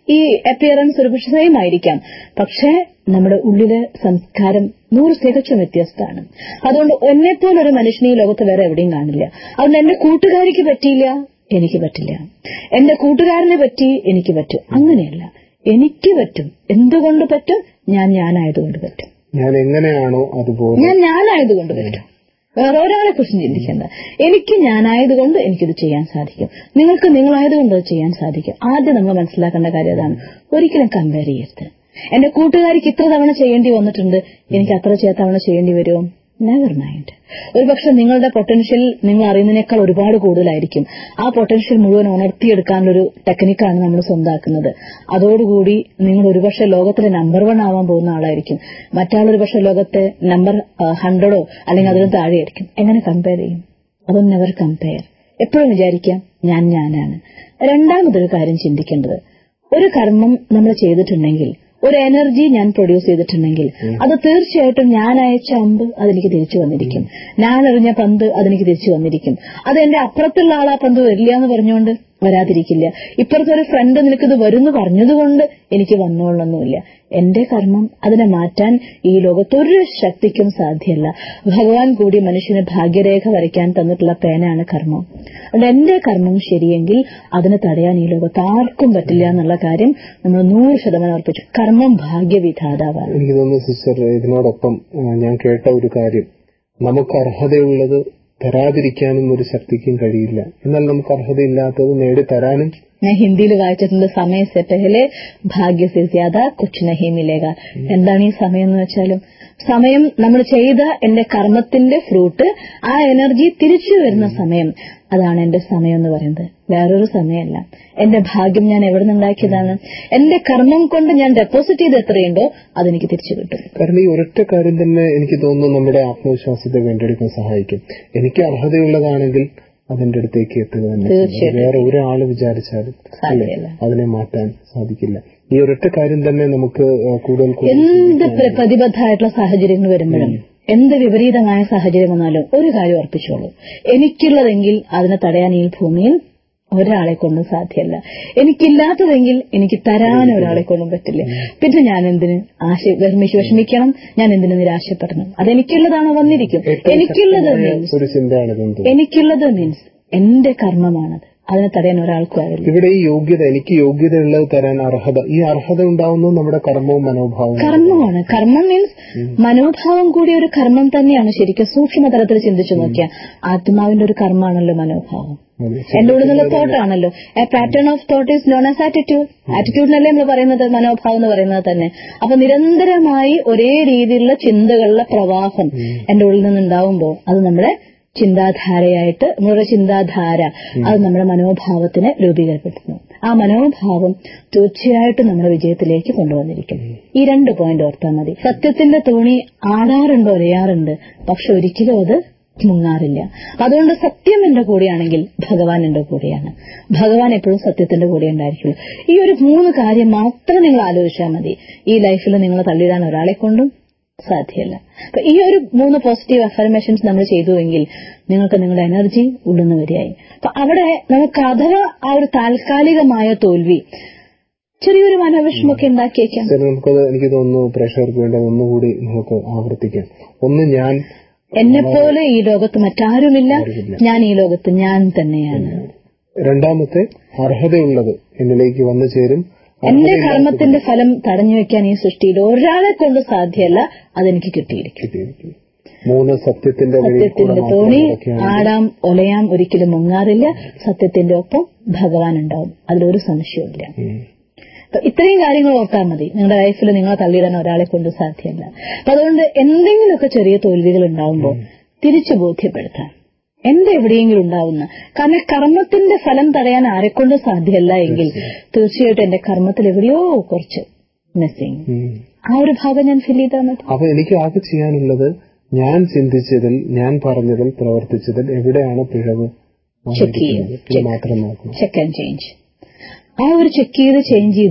ഈ അപ്പിയറൻസ് ഒരു പക്ഷേ സെയിം ആയിരിക്കാം പക്ഷേ നമ്മുടെ ഉള്ളിലെ സംസ്കാരം നൂറ് തികച്ചും വ്യത്യസ്തമാണ് അതുകൊണ്ട് എന്നെപ്പോലെ ഒരു മനുഷ്യനെ ഈ ലോകത്ത് വേറെ എവിടെയും കാണില്ല അതുകൊണ്ട് എന്റെ കൂട്ടുകാരിക്ക് പറ്റിയില്ല എനിക്ക് പറ്റില്ല എന്റെ കൂട്ടുകാരനെ പറ്റി എനിക്ക് പറ്റും അങ്ങനെയല്ല എനിക്ക് പറ്റും എന്തുകൊണ്ട് പറ്റും ഞാൻ ഞാനായതുകൊണ്ട് പറ്റും ഞാൻ എങ്ങനെയാണോ അതുപോലെ ഞാൻ ഞാനായതുകൊണ്ട് പറ്റും വേറെ ഒരാളെ കുറിച്ചും ചിന്തിക്കേണ്ട എനിക്ക് ഞാനായതുകൊണ്ട് എനിക്കിത് ചെയ്യാൻ സാധിക്കും നിങ്ങൾക്ക് നിങ്ങളായതുകൊണ്ട് അത് ചെയ്യാൻ സാധിക്കും ആദ്യം നമ്മൾ മനസ്സിലാക്കേണ്ട കാര്യം അതാണ് ഒരിക്കലും കമ്പയർ ചെയ്യരുത് എന്റെ കൂട്ടുകാരിക്ക് ഇത്ര തവണ ചെയ്യേണ്ടി വന്നിട്ടുണ്ട് എനിക്ക് അത്ര ചേ- തവണ ചെയ്യേണ്ടി വരുമോ നെവർ മൈൻഡ് ഒരുപക്ഷെ നിങ്ങളുടെ പൊട്ടൻഷ്യൽ നിങ്ങൾ അറിയുന്നതിനേക്കാൾ ഒരുപാട് കൂടുതലായിരിക്കും ആ പൊട്ടൻഷ്യൽ മുഴുവൻ ഉണർത്തിയെടുക്കാനുള്ളൊരു ടെക്നിക്കാണ് നമ്മൾ സ്വന്താക്കുന്നത് അതോടുകൂടി നിങ്ങൾ ഒരുപക്ഷെ ലോകത്തിലെ നമ്പർ വൺ ആവാൻ പോകുന്ന ആളായിരിക്കും മറ്റാൾ ഒരുപക്ഷെ ലോകത്തെ നമ്പർ ഹൺഡ്രഡോ അല്ലെങ്കിൽ അതിന് താഴെയായിരിക്കും എങ്ങനെ കമ്പയർ ചെയ്യും അതൊന്നും നെവർ കമ്പയർ എപ്പോഴും വിചാരിക്കാം ഞാൻ ഞാനാണ് രണ്ടാമതൊരു കാര്യം ചിന്തിക്കേണ്ടത് ഒരു കർമ്മം നമ്മൾ ചെയ്തിട്ടുണ്ടെങ്കിൽ ഒരു എനർജി ഞാൻ പ്രൊഡ്യൂസ് ചെയ്തിട്ടുണ്ടെങ്കിൽ അത് തീർച്ചയായിട്ടും ഞാൻ അയച്ച അമ്പ് അതെനിക്ക് തിരിച്ചു വന്നിരിക്കും ഞാൻ എറിഞ്ഞ പന്ത് അതെനിക്ക് തിരിച്ചു വന്നിരിക്കും അത് എന്റെ അപ്പുറത്തുള്ള ആൾ ആ പന്ത് വരില്ല എന്ന് പറഞ്ഞുകൊണ്ട് വരാതിരിക്കില്ല ഇപ്പുറത്തെ ഒരു ഫ്രണ്ട് നിനക്കിത് വരുന്നു പറഞ്ഞതുകൊണ്ട് എനിക്ക് വന്നോളൊന്നുമില്ല എന്റെ കർമ്മം അതിനെ മാറ്റാൻ ഈ ലോകത്തൊരു ശക്തിക്കും സാധ്യമല്ല ഭഗവാൻ കൂടി മനുഷ്യന് ഭാഗ്യരേഖ വരയ്ക്കാൻ തന്നിട്ടുള്ള പേനാണ് കർമ്മം അതുകൊണ്ട് എന്റെ കർമ്മം ശരിയെങ്കിൽ അതിനെ തടയാൻ ഈ ലോകത്ത് ആർക്കും പറ്റില്ല എന്നുള്ള കാര്യം നമ്മൾ നൂറ് ശതമാനം ഉറപ്പിച്ചു കർമ്മം ഭാഗ്യവിധാതാവാണ് എനിക്ക് തോന്നുന്നു സിസ്റ്റർ ഇതിനോടൊപ്പം ആ, ഞാൻ കേട്ട ഒരു കാര്യം നമുക്ക് അർഹതയുള്ളത് തരാതിരിക്കാനും ഒരു ശക്തിക്കും കഴിയില്ല എന്നാൽ നമുക്ക് അർഹതയില്ലാത്തത് നേടിത്തരാനും ഞാൻ ഹിന്ദിയിൽ വായിച്ചിട്ടുണ്ട് സമയ സെ പെഹലെ ഭാഗ്യ സെ ജ്യാദ കുച്ച് നഹി മിലേക എന്താണ് ഈ സമയം എന്ന് വെച്ചാലും സമയം നമ്മൾ ചെയ്ത എന്റെ കർമ്മത്തിന്റെ ഫ്രൂട്ട് ആ എനർജി തിരിച്ചു വരുന്ന സമയം അതാണ് എന്റെ സമയം എന്ന് പറയുന്നത് വേറൊരു സമയമല്ല എന്റെ ഭാഗ്യം ഞാൻ എവിടെ നിന്നുണ്ടാക്കിയതാണ് എന്റെ കർമ്മം കൊണ്ട് ഞാൻ ഡെപ്പോസിറ്റ് ചെയ്ത് എത്രയുണ്ടോ അതെനിക്ക് തിരിച്ചു കിട്ടും കാരണം ഈ ഒരൊറ്റ കാര്യം തന്നെ എനിക്ക് തോന്നുന്നു നമ്മുടെ ആത്മവിശ്വാസത്തെ വീണ്ടെടുക്കാൻ സഹായിക്കും എനിക്ക് അർഹതയുള്ളതാണെങ്കിൽ അതിന്റെ അടുത്തേക്ക് എത്തുക തന്നെ ചെയ്യും. തീർച്ചയായിട്ടും. വേറെ ഒരാള് വിചാരിച്ചാലും അല്ലേ, സാധ്യമല്ല. അതിനെ മാറ്റാൻ സാധിക്കില്ല ഈ ഒരൊറ്റ കാര്യം തന്നെ നമുക്ക് ആ, കൂടുതൽ കൂടുതൽ എന്ത് പ്ര- പ്രതിബദ്ധമായിട്ടുള്ള സാഹചര്യങ്ങൾ വരുമ്പോഴും എന്ത് വിപരീതമായ സാഹചര്യം വന്നാലും ഒരു കാര്യം ഉറപ്പിച്ചോളൂ എനിക്കുള്ളതെങ്കിൽ അതിനെ തടയാൻ ഈ ഭൂമിയിൽ ഒരാളെ കൊണ്ടും സാധ്യമല്ല എനിക്കില്ലാത്തതെങ്കിൽ എനിക്ക് തരാൻ ഒരാളെ കൊണ്ടും പറ്റില്ല പിന്നെ ഞാൻ എന്തിന് ആശ വിഷമിച്ച് വിഷമിക്കണം ഞാൻ എന്തിന് നിരാശപ്പെടണം അതെനിക്കുള്ളതാണോ വന്നിരിക്കും ഏറ്റവും എനിക്കുള്ളത് ശക്തമായ മീൻസ് ഒരു ചിന്തയാണ് ഇതെന്ന് എനിക്കുള്ളത് മീൻസ് എന്റെ കർമ്മമാണത് അതിനെ തടയാൻ ഒരാൾക്കും ആവില്ല ഇവിടെ ഈ യോഗ്യത എനിക്ക് യോഗ്യതയുള്ളത് തരാൻ അർഹത ഈ അർഹത ഉണ്ടാവുന്നത് നമ്മുടെ കർമ്മവും മനോഭാവവും കർമ്മമാണ് കർമ്മം മീൻസ് മനോഭാവം കൂടി ഒരു കർമ്മം തന്നെയാണ് ശരിക്കും സൂക്ഷ്മതലത്തിൽ ചിന്തിച്ചു നോക്കിയാൽ ആത്മാവിന്റെ ഒരു കർമ്മമാണല്ലോ മനോഭാവം അതെ. എന്റെ ഉള്ളിൽ നിന്നുള്ള തോട്ടാണല്ലോ a pattern of thought is known as attitude ആറ്റിറ്റ്യൂഡിനല്ലേ നമ്മൾ പറയുന്നത് മനോഭാവം എന്ന് പറയുന്നത് തന്നെ അപ്പൊ നിരന്തരമായി ഒരേ രീതിയിലുള്ള ചിന്തകളുടെ പ്രവാഹം എന്റെ ഉള്ളിൽ നിന്നുണ്ടാവുമ്പോൾ അത് നമ്മുടെ ചിന്താധാരയായിട്ട് നമ്മുടെ ചിന്താധാര അത് നമ്മുടെ മനോഭാവത്തിനെ രൂപീകരിക്കപ്പെടുന്നു ആ മനോഭാവം തീർച്ചയായിട്ടും നമ്മുടെ വിജയത്തിലേക്ക് കൊണ്ടുവന്നിരിക്കും ഈ രണ്ട് പോയിന്റ് ഓർത്താൽ മതി സത്യത്തിന്റെ തോണി ആടാറുണ്ട് ഒരയാറുണ്ട് പക്ഷെ ഒരിക്കലും അത് മുങ്ങാറില്ല അതുകൊണ്ട് സത്യം എന്റെ കൂടെയാണെങ്കിൽ ഭഗവാൻ എന്റെ കൂടെയാണ് ഭഗവാൻ എപ്പോഴും സത്യത്തിന്റെ കൂടെ ഉണ്ടായിരിക്കുള്ളൂ ഈ ഒരു മൂന്ന് കാര്യം മാത്രം നിങ്ങൾ ആലോചിച്ചാൽ മതി ഈ ലൈഫിൽ നിങ്ങൾ തള്ളിയിടാൻ ഒരാളെ കൊണ്ടും സാധ്യമല്ല അപ്പൊ ഈ ഒരു മൂന്ന് പോസിറ്റീവ് അഫർമേഷൻസ് നമ്മൾ ചെയ്തുവെങ്കിൽ നിങ്ങൾക്ക് നിങ്ങളുടെ എനർജി ഉള്ളുന്നു വരികയായി അപ്പൊ അവിടെ നമുക്ക് അഥവാ ആ ഒരു താൽക്കാലികമായ തോൽവി ചെറിയൊരു മനോവിഷമൊക്കെ ഉണ്ടാക്കിയേക്കാം ശരി നമുക്കത് എനിക്ക് തോന്നുന്നു പ്രേക്ഷകർക്ക് വേണ്ടി ഒന്നുകൂടി നമുക്ക് ആവർത്തിക്കാം ഒന്ന് ഞാൻ എന്നെപ്പോലെ ഈ ലോകത്ത് മറ്റാരുമില്ല ഞാൻ ഈ ലോകത്ത് ഞാൻ തന്നെയാണ് രണ്ടാമത്തെ അർഹതയുള്ളത് എന്നിലേക്ക് വന്നു ചേരും എന്റെ കർമ്മത്തിന്റെ ഫലം തടഞ്ഞു വെക്കാൻ ഈ സൃഷ്ടിയിൽ ഒരാളെ കൊണ്ട് സാധ്യമല്ല അതെനിക്ക് കിട്ടിയിരിക്കും കിട്ടിയിരിക്കുന്നു മൂന്ന് സത്യത്തിന്റെ വഴി കൂടെ സത്യത്തിന്റെ മാത്രം തോണി നടക്കുകയാണ്. ആടാം ഒലയാം ഒരിക്കലും മുങ്ങാറില്ല സത്യത്തിന്റെ ഒപ്പം ഭഗവാൻ ഉണ്ടാവും അതിലൊരു സംശയവുമില്ല ഉം. അപ്പൊ ഇത്രയും കാര്യങ്ങൾ ഓർത്താൽ മതി നിങ്ങളുടെ ലൈഫിൽ നിങ്ങളെ തള്ളിയിടാൻ ഒരാളെ കൊണ്ട് സാധ്യമല്ല അപ്പൊ അതുകൊണ്ട് എന്തെങ്കിലുമൊക്കെ ചെറിയ തോൽവികൾ ഉണ്ടാവുമ്പോൾ തിരിച്ചു ബോധ്യപ്പെടുത്താം എന്റെ എവിടെയെങ്കിലും ഉണ്ടാവുന്ന കാരണം കർമ്മത്തിന്റെ ഫലം തടയാൻ ആരെക്കൊണ്ട് സാധ്യമല്ല എങ്കിൽ തീർച്ചയായിട്ടും എന്റെ കർമ്മത്തിൽ എവിടെയോ കുറച്ച് മിസ്സിങ് ഉം. ആ ഒരു ഭാഗം ഞാൻ ഫിൽ ചെയ്താൽ മതി അപ്പൊ എനിക്ക് ആകെ ചെയ്യാനുള്ളത് ഞാൻ ചിന്തിച്ചതിൽ ഞാൻ പറഞ്ഞതിൽ പ്രവർത്തിച്ചതിൽ എവിടെയാണ് പിഴവ് Check ചെയ്യും. വന്നിരിക്കുന്നത്? ഇത് മാത്രം നോക്കണം ചെക്ക് ആൻഡ് ചേഞ്ച് ആ ഒരു ചെക്ക് ചെയ്ത് ചേഞ്ച് ചെയ്ത്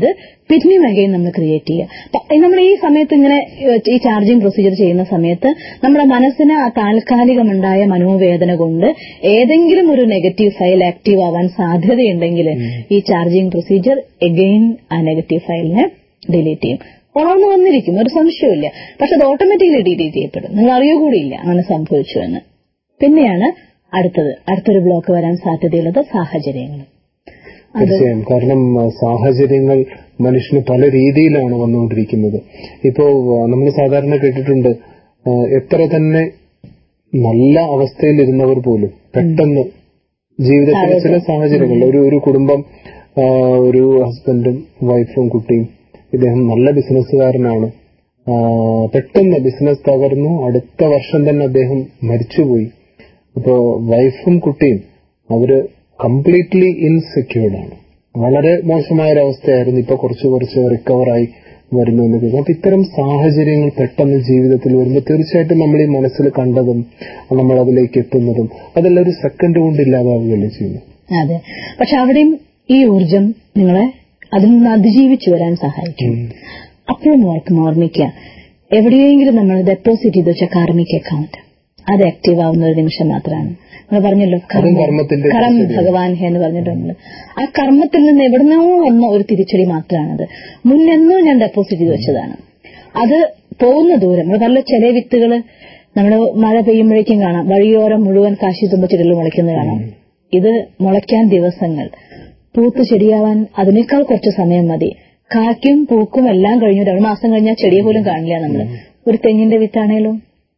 പിന്നെയും അഗൈൻ നമ്മൾ ക്രിയേറ്റ് ചെയ്യുക അപ്പൊ നമ്മൾ ഈ സമയത്ത് ഇങ്ങനെ ഏഹ്, ഈ ചാർജിങ് പ്രൊസീജിയർ ചെയ്യുന്ന സമയത്ത് നമ്മുടെ മനസ്സിന് ആ താൽക്കാലികമുണ്ടായ മനോവേദന കൊണ്ട് ഏതെങ്കിലും ഒരു നെഗറ്റീവ് ഫയൽ ആക്റ്റീവ് ആവാൻ സാധ്യതയുണ്ടെങ്കിൽ ഈ ചാർജിങ് പ്രൊസീജിയർ എഗെയിൻ ആ നെഗറ്റീവ് ഫയലിനെ ഡിലീറ്റ് ചെയ്യും ഉണർന്നു വന്നിരിക്കും ഒരു സംശയമില്ല പക്ഷെ അത് ഓട്ടോമാറ്റിക്കലി ഡിലീറ്റ് ചെയ്യപ്പെടും നിങ്ങൾ അറിയുകൂടിയില്ല അങ്ങനെ സംഭവിച്ചു എന്ന് പിന്നെയാണ് അടുത്തത് അടുത്തൊരു ബ്ലോക്ക് വരാൻ സാധ്യതയുള്ളത് സാഹചര്യങ്ങൾ തീർച്ചയായും കാരണം ആ, സാഹചര്യങ്ങൾ മനുഷ്യന് പല രീതിയിലാണ് വന്നുകൊണ്ടിരിക്കുന്നത് ഇപ്പോ നമ്മൾ സാധാരണ കേട്ടിട്ടുണ്ട് ആ, എത്ര തന്നെ നല്ല അവസ്ഥയിലിരുന്നവർ പോലും പെട്ടെന്ന് ജീവിതത്തിലെ ചില സാഹചര്യങ്ങൾ ഒരു ഒരു കുടുംബം ആ, ഒരു ഹസ്ബൻഡും വൈഫും കുട്ടിയും ഇദ്ദേഹം നല്ല ബിസിനസ്സുകാരനാണ് ആ, പെട്ടെന്ന് ബിസിനസ് തകർന്നു അടുത്ത വർഷം തന്നെ അദ്ദേഹം മരിച്ചുപോയി ഇപ്പോ വൈഫും കുട്ടിയും അവര് കംപ്ലീറ്റ്ലി ഇൻസെക്യൂർഡ് ആണ് വളരെ മോശമായ ഒരവസ്ഥയായിരുന്നു ഇപ്പൊ കുറച്ച് കുറച്ച് റിക്കവറായി വരുന്നു എന്ന് കേൾക്കും അപ്പൊ ഇത്തരം സാഹചര്യങ്ങൾ പെട്ടെന്ന് ജീവിതത്തിൽ വരുമ്പോൾ തീർച്ചയായിട്ടും നമ്മൾ ഈ മനസ്സിൽ കണ്ടതും നമ്മൾ അതിലേക്ക് എത്തുന്നതും അതെല്ലാം ഒരു സെക്കൻഡ് കൊണ്ട് ഇല്ലാതാവുകയല്ലേ ചെയ്യുന്നു അതെ പക്ഷെ അവിടെയും ഈ ഊർജം നിങ്ങളെ അതിൽ നിന്ന് അതിജീവിച്ചു വരാൻ സഹായിക്കും അപ്പോഴും ഓർക്കും ഓർമ്മിക്കുക എവിടെയെങ്കിലും നമ്മൾ ഡെപ്പോസിറ്റ് ചെയ്ത് വെച്ച കാർമിക് അക്കൗണ്ട് അത് ആക്റ്റീവ് ആവുന്ന ഒരു നിമിഷം മാത്രമാണ് നമ്മൾ പറഞ്ഞല്ലോ അതും കർമ്മത്തിന്റെ കർമ്മ തിരിച്ചടി. ഭഗവാൻ ഹേ എന്ന് പറഞ്ഞിട്ടുണ്ട് ആ കർമ്മത്തിൽ നിന്ന് എവിടുന്നോ വന്ന ഒരു തിരിച്ചടി മാത്രമാണത് മുന്നെന്നോ ഞാൻ ഡെപ്പോസിറ്റ് ചെയ്ത് വെച്ചതാണ് അത് പോകുന്ന ദൂരം നമ്മൾ പറഞ്ഞ ചില വിത്തുകള് നമ്മൾ മഴ പെയ്യുമ്പോഴേക്കും കാണാം വഴിയോരം മുഴുവൻ കാശി തുമ്പച്ചിടൽ മുളയ്ക്കുന്നത് കാണാം ഇത് മുളയ്ക്കാൻ ദിവസങ്ങൾ പൂത്ത് ചെടിയാവാൻ അതിനേക്കാൾ കുറച്ച് സമയം മതി കായ്ക്കും പൂക്കും എല്ലാം കഴിഞ്ഞു ഒരു മാസം കഴിഞ്ഞാൽ ചെടിയെ പോലും കാണില്ല നമ്മൾ ഒരു തെങ്ങിന്റെ വിത്താണേലോ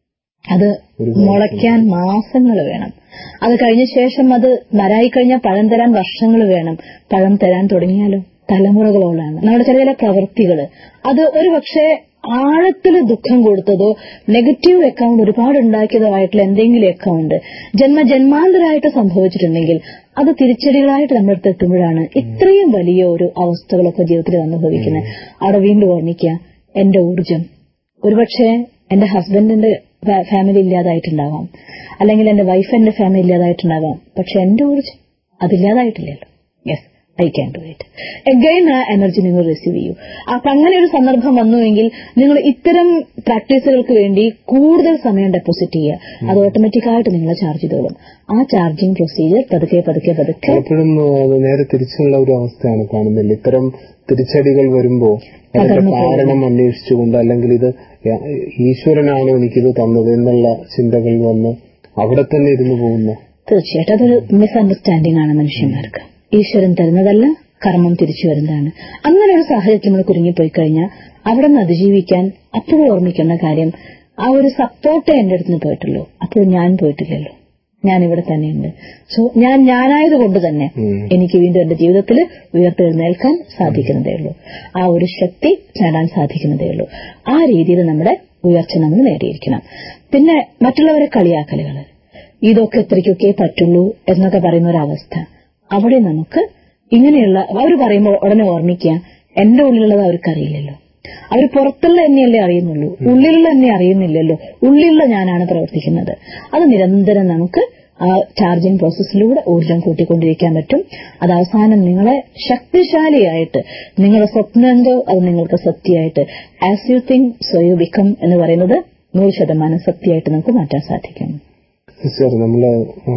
അത് മുളയ്ക്കാൻ മാസങ്ങൾ വേണം അത് കഴിഞ്ഞ ശേഷം അത് മരായി കഴിഞ്ഞാൽ പഴം തരാൻ വർഷങ്ങൾ വേണം പഴം തരാൻ തുടങ്ങിയാലോ തലമുറകളോളാണ് നമ്മുടെ ചില ചില പ്രവൃത്തികൾ അത് ഒരു പക്ഷേ ആഴത്തിൽ ദുഃഖം കൊടുത്തതോ നെഗറ്റീവ് അക്കൗണ്ട് ഒരുപാട് ഉണ്ടാക്കിയതോ ആയിട്ടുള്ള എന്തെങ്കിലും അക്കൗണ്ട് ജന്മജന്മാന്തരമായിട്ട് സംഭവിച്ചിട്ടുണ്ടെങ്കിൽ അത് തിരിച്ചടികളായിട്ട് നമ്മുടെ അടുത്ത് എത്തുമ്പോഴാണ് ഇത്രയും വലിയ ഒരു അവസ്ഥകളൊക്കെ ജീവിതത്തിൽ അനുഭവിക്കുന്നത് അവിടെ വീണ്ടും ഓർമ്മിക്കുക എന്റെ ഊർജം ഒരുപക്ഷെ എന്റെ ഹസ്ബൻഡിന്റെ ഫാ- ഫാമിലി ഇല്ലാതായിട്ടുണ്ടാവാം അല്ലെങ്കിൽ എന്റെ വൈഫ് എന്റെ ഫാമിലി ഇല്ലാതായിട്ടുണ്ടാവാം പക്ഷെ എന്റെ ഊർജം അതില്ലാതായിട്ടില്ലല്ലോ yes I can do it again ആ എനർജി നിങ്ങൾ റിസീവ് ചെയ്യൂ അപ്പൊ അങ്ങനെ ഒരു സന്ദർഭം വന്നുവെങ്കിൽ നിങ്ങൾ ഇത്തരം പ്രാക്ടീസുകൾക്ക് വേണ്ടി കൂടുതൽ സമയം ഡെപ്പോസിറ്റ് ചെയ്യുക അത് ഓട്ടോമാറ്റിക്കായിട്ട് നിങ്ങളെ ചാർജ് ചെയ്തോളും ആ ചാർജിങ് പ്രൊസീജിയർ പതുക്കെ പതുക്കെ പതുക്കെ പലപ്പോഴും ആ, അത് നേരെ തിരിച്ചുള്ള ഒരു അവസ്ഥയാണ് കാണുന്നില്ല ഇത്തരം തിരിച്ചടികൾ വരുമ്പോ അതിന്റെ തകർന്നു പോകുന്നു. കാരണം അന്വേഷിച്ചുകൊണ്ട് അല്ലെങ്കിൽ ഇത് യ- ഈശ്വരനാണോ എനിക്കിത് തന്നത് എന്നുള്ള ചിന്തകൾ വന്ന് അവിടെ തന്നെ ഇരുന്നു പോകുന്ന തീർച്ചയായിട്ടും അതൊരു മിസ്അണ്ടർസ്റ്റാൻഡിംഗ് ആണ് മനുഷ്യന്മാർക്ക് ഈശ്വരൻ തരുന്നതല്ല കർമ്മം തിരിച്ചു വരുന്നതാണ് അങ്ങനെ ഒരു സാഹചര്യത്തിൽ നമ്മൾ കുരുങ്ങിപ്പോയി കഴിഞ്ഞാൽ അവിടെ നിന്ന് അതിജീവിക്കാൻ അപ്പോഴും ഓർമ്മിക്കേണ്ട കാര്യം ആ ഒരു സപ്പോർട്ടേ എന്റെ അടുത്ത് നിന്ന് പോയിട്ടുള്ളൂ അപ്പോൾ ഞാൻ പോയിട്ടില്ലല്ലോ ഞാൻ ഇവിടെ തന്നെയുണ്ട് സോ ഞാൻ ഞാനായതുകൊണ്ട് തന്നെ ഉം. എനിക്ക് വീണ്ടും എന്റെ ജീവിതത്തിൽ ഉയർത്തെഴുന്നേൽക്കാൻ സാധിക്കുന്നതേ ഉള്ളൂ ആ ഒരു ശക്തി നേടാൻ സാധിക്കുന്നതേ ഉള്ളൂ ആ രീതിയിൽ നമ്മുടെ ഉയർച്ച നമ്മൾ നേടിയിരിക്കണം പിന്നെ മറ്റുള്ളവരെ കളിയാക്കലുകൾ ഇതൊക്കെ ഇത്രയ്ക്കൊക്കെ പറ്റുള്ളൂ എന്നൊക്കെ പറയുന്ന ഒരവസ്ഥ അവിടെ നമുക്ക് ഇങ്ങനെയുള്ള അവർ പറയുമ്പോൾ ഉടനെ ഓർമ്മിക്കുക എന്റെ ഉള്ളിലുള്ളത് അവർക്കറിയില്ലല്ലോ അവർ പുറത്തുള്ള എന്നെയല്ലേ അറിയുന്നുള്ളൂ ഉള്ളിലുള്ള എന്നെ അറിയുന്നില്ലല്ലോ ഉള്ളിലുള്ള ഞാനാണ് പ്രവർത്തിക്കുന്നത് അത് നിരന്തരം നമുക്ക് ആ ചാർജിംഗ് പ്രോസസ്സിലൂടെ ഊർജം കൂട്ടിക്കൊണ്ടിരിക്കാൻ പറ്റും അത് അവസാനം നിങ്ങളെ ശക്തിശാലിയായിട്ട് നിങ്ങളുടെ സ്വപ്നം എന്തോ അത് നിങ്ങൾക്ക് സത്യമായിട്ട് as you think so you become എന്ന് പറയുന്നത് നൂറ് ശതമാനം സത്യമായിട്ട് നമുക്ക് മാറ്റാൻ സാധിക്കും സിസ്റ്റർ നമ്മള് ആ,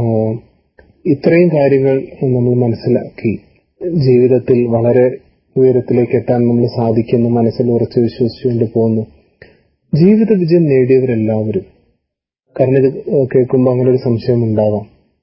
ഇത്രയും കാര്യങ്ങൾ നമ്മൾ മനസ്സിലാക്കി ജീവിതത്തിൽ വളരെ ഉയരത്തിലേക്ക് എത്താൻ നമ്മൾ സാധിക്കുന്നു മനസ്സിൽ ഉറച്ചു വിശ്വസിച്ചുകൊണ്ട് പോകുന്നു ജീവിത വിജയം നേടിയവരെല്ലാവരും കാരണം ഇത് കേൾക്കുമ്പോൾ അങ്ങനെ ഒരു സംശയം ഉണ്ടാവാം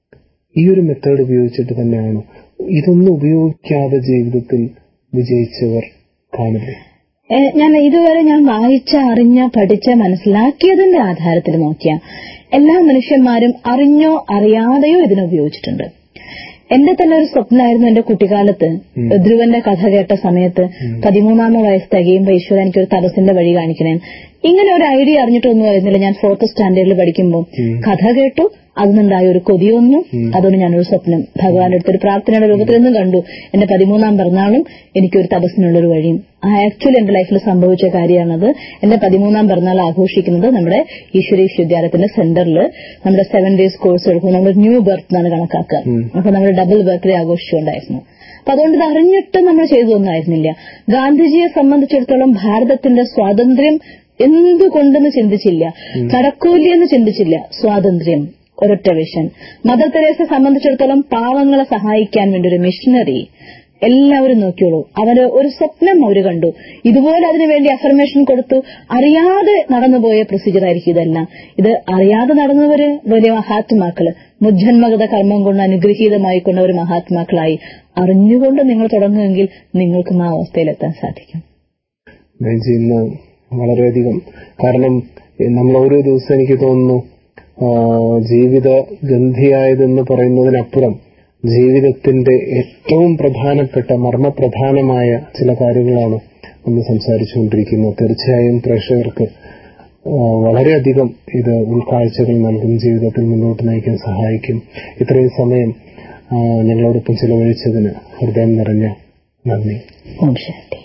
ഈ ഒരു മെത്തേഡ് ഉപയോഗിച്ചിട്ട് തന്നെയാണ് ഇതൊന്നും ഉപയോഗിക്കാതെ ജീവിതത്തിൽ വിജയിച്ചവർ കാണില്ലേ ഏ, ഞാൻ ഇതുവരെ ഞാൻ വായിച്ച അറിഞ്ഞ പഠിച്ച മനസ്സിലാക്കിയതിന്റെ ആധാരത്തിൽ നോക്കിയ എല്ലാ മനുഷ്യന്മാരും അറിഞ്ഞോ അറിയാതെയോ ഇതിനെ ഉപയോഗിച്ചിട്ടുണ്ട് എന്റെ തന്നെ ഒരു സ്വപ്നമായിരുന്നു എന്റെ കുട്ടിക്കാലത്ത് ധ്രുവന്റെ കഥ കേട്ട സമയത്ത് പതിമൂന്നാമ വയസ്സ് തികയുമ്പോ ഈശ്വരൻ എനിക്കൊരു തപസിന്റെ വഴി കാണിക്കണേ ഇങ്ങനെ ഒരു ഐഡിയ അറിഞ്ഞിട്ടൊന്നും ആയിരുന്നില്ല ഞാൻ ഫോർത്ത് സ്റ്റാൻഡേർഡിൽ പഠിക്കുമ്പോൾ കഥ കേട്ടു അതിനുണ്ടായ ഒരു കൊതിയൊന്നും അതുകൊണ്ട് ഞാനൊരു സ്വപ്നം ഭഗവാന്റെ അടുത്തൊരു പ്രാർത്ഥനയുടെ രൂപത്തിൽ നിന്നും കണ്ടു എന്റെ പതിമൂന്നാം പിറന്നാളും എനിക്കൊരു തപസ്സിനുള്ളൊരു വഴിയും ആ ആക്ച്വലി എന്റെ ലൈഫിൽ സംഭവിച്ച കാര്യമാണത് എന്റെ പതിമൂന്നാം പിറന്നാൾ ആഘോഷിക്കുന്നത് നമ്മുടെ ഈശ്വരീഷ് വിദ്യാലയത്തിന്റെ സെന്ററിൽ നമ്മുടെ സെവൻ ഡേയ്സ് കോഴ്സ് എടുക്കുമ്പോൾ നമ്മൾ ന്യൂ ബർത്ത് എന്നാണ് കണക്കാക്കുക അപ്പൊ നമ്മൾ ഡബിൾ ബർത്ത്ഡേ ആഘോഷിച്ചുകൊണ്ടായിരുന്നു അപ്പൊ അതുകൊണ്ട് ഇത് അറിഞ്ഞിട്ട് നമ്മൾ ചെയ്തതൊന്നായിരുന്നില്ല ഗാന്ധിജിയെ സംബന്ധിച്ചിടത്തോളം ഭാരതത്തിന്റെ സ്വാതന്ത്ര്യം എന്തുകൊണ്ടെന്ന് ചിന്തിച്ചില്ല കടക്കൂലിയെന്ന് ചിന്തിച്ചില്ല സ്വാതന്ത്ര്യം ഒരൊറ്റ വിഷൻ മദർ തെരേസയെ സംബന്ധിച്ചിടത്തോളം പാവങ്ങളെ സഹായിക്കാൻ വേണ്ടി ഒരു മിഷണറി എല്ലാവരും നോക്കിയോളൂ അവര് ഒരു സ്വപ്നം അവര് കണ്ടു ഇതുപോലെ അതിനുവേണ്ടി അഫർമേഷൻ കൊടുത്തു അറിയാതെ നടന്നുപോയ പ്രൊസീജിയർ ആയിരിക്കും ഇതെല്ലാം ഇത് അറിയാതെ നടന്നവര് വലിയ മഹാത്മാക്കള് മുജ്ജന്മഗത കർമ്മം കൊണ്ട് അനുഗ്രഹീതമായി കൊണ്ടവർ മഹാത്മാക്കളായി അറിഞ്ഞുകൊണ്ട് നിങ്ങൾ തുടങ്ങുമെങ്കിൽ നിങ്ങൾക്കും ആ അവസ്ഥയിലെത്താൻ സാധിക്കും ബെഞ്ചി ഇന്ന് വളരെയധികം കാരണം നമ്മൾ ഓരോ ദിവസം എനിക്ക് തോന്നുന്നു ആ, ജീവിത ഗന്ധിയായതെന്ന് പറയുന്നതിനപ്പുറം ജീവിതത്തിന്റെ ഏറ്റവും പ്രധാനപ്പെട്ട മർമ്മപ്രധാനമായ ചില കാര്യങ്ങളാണ് നമ്മൾ സംസാരിച്ചുകൊണ്ടിരിക്കുന്നത് തീർച്ചയായും പ്രേക്ഷകർക്ക് ആ, വളരെയധികം ഇത് ഉൾക്കാഴ്ചകൾ നൽകും ജീവിതത്തിൽ മുന്നോട്ട് നയിക്കാൻ സഹായിക്കും ഇത്രയും സമയം ആ, ഞങ്ങളോടൊപ്പം ചിലവഴിച്ചതിന് ഹൃദയം നിറഞ്ഞ നന്ദി ഓം ശാന്തി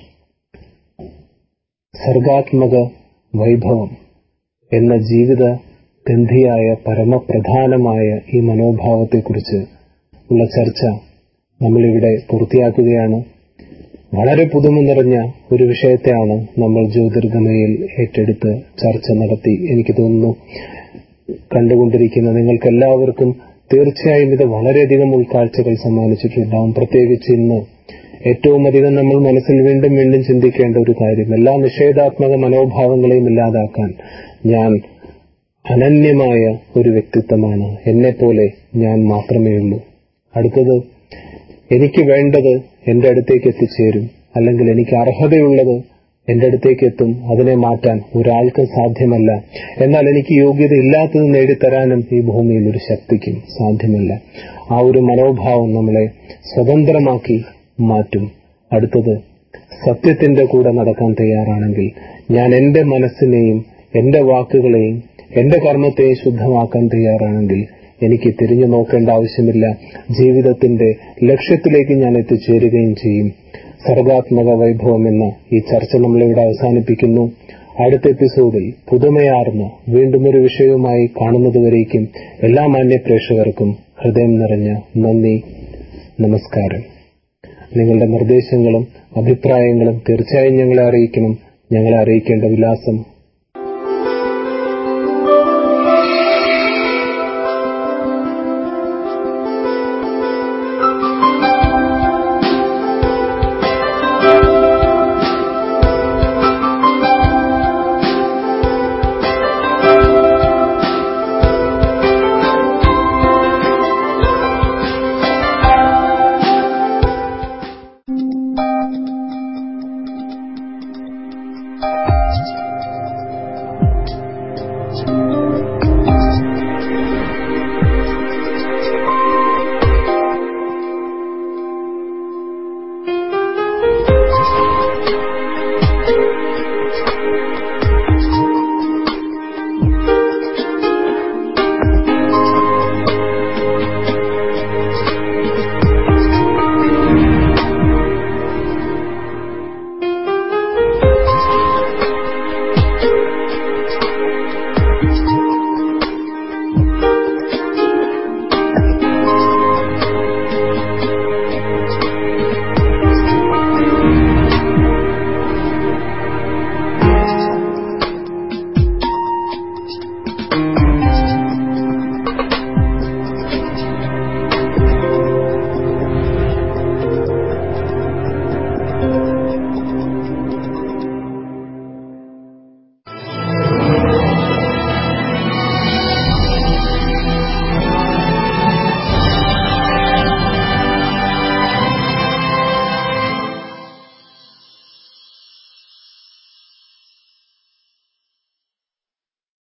സർഗാത്മക വൈഭവം എന്ന ജീവിത ഗന്ധിയായ പരമപ്രധാനമായ ഈ മനോഭാവത്തെക്കുറിച്ച് ഉള്ള ചർച്ച നമ്മളിവിടെ പൂർത്തിയാക്കുകയാണ് വളരെ പുതുമ നിറഞ്ഞ ഒരു വിഷയത്തെയാണ് നമ്മൾ ജ്യോതിർഗമയിൽ ഏറ്റെടുത്ത് ചർച്ച നടത്തി എനിക്ക് തോന്നുന്നു കണ്ടുകൊണ്ടിരിക്കുന്ന നിങ്ങൾക്ക് എല്ലാവർക്കും തീർച്ചയായും ഇത് വളരെയധികം ഉൾക്കാഴ്ചകൾ സമ്മാനിച്ചിട്ടുണ്ടാവും പ്രത്യേകിച്ച് ഇന്ന് ഏറ്റവും അധികം നമ്മൾ മനസ്സിൽ വീണ്ടും വീണ്ടും ചിന്തിക്കേണ്ട ഒരു കാര്യം എല്ലാ നിഷേധാത്മക മനോഭാവങ്ങളെയും ഇല്ലാതാക്കാൻ ഞാൻ അനന്യമായ ഒരു വ്യക്തിത്വമാണ് എന്നെപ്പോലെ ഞാൻ മാത്രമേ ഉള്ളൂ അടുത്തത് എനിക്ക് വേണ്ടത് എന്റെ അടുത്തേക്ക് എത്തിച്ചേരും അല്ലെങ്കിൽ എനിക്ക് അർഹതയുള്ളത് എന്റെ അടുത്തേക്ക് എത്തും അതിനെ മാറ്റാൻ ഒരാൾക്കും സാധ്യമല്ല എന്നാൽ എനിക്ക് യോഗ്യത ഇല്ലാത്തത് നേടിത്തരാനും ഈ ഭൂമിയിൽ ഒരു ശക്തിക്കും സാധ്യമല്ല ആ ഒരു മനോഭാവം നമ്മളെ സ്വതന്ത്രമാക്കി മാറ്റും അടുത്തത് സത്യത്തിന്റെ കൂടെ നടക്കാൻ തയ്യാറാണെങ്കിൽ ഞാൻ എന്റെ മനസ്സിനെയും എന്റെ വാക്കുകളെയും എന്റെ കർമ്മത്തെയും ശുദ്ധമാക്കാൻ തയ്യാറാണെങ്കിൽ എനിക്ക് തിരിഞ്ഞു നോക്കേണ്ട ആവശ്യമില്ല ജീവിതത്തിന്റെ ലക്ഷ്യത്തിലേക്ക് ഞാൻ എത്തിച്ചേരുകയും ചെയ്യും സർഗാത്മക വൈഭവം എന്ന ഈ ചർച്ച നമ്മളിവിടെ അവസാനിപ്പിക്കുന്നു അടുത്ത എപ്പിസോഡിൽ പുതുമയാർന്ന വീണ്ടും ഒരു വിഷയവുമായി കാണുന്നതുവരേക്കും എല്ലാ മാന്യ പ്രേക്ഷകർക്കും ഹൃദയം നിറഞ്ഞ നന്ദി നമസ്കാരം നിങ്ങളുടെ നിർദ്ദേശങ്ങളും അഭിപ്രായങ്ങളും തീർച്ചയായും ഞങ്ങളെ അറിയിക്കണം ഞങ്ങളെ അറിയിക്കേണ്ട വിലാസം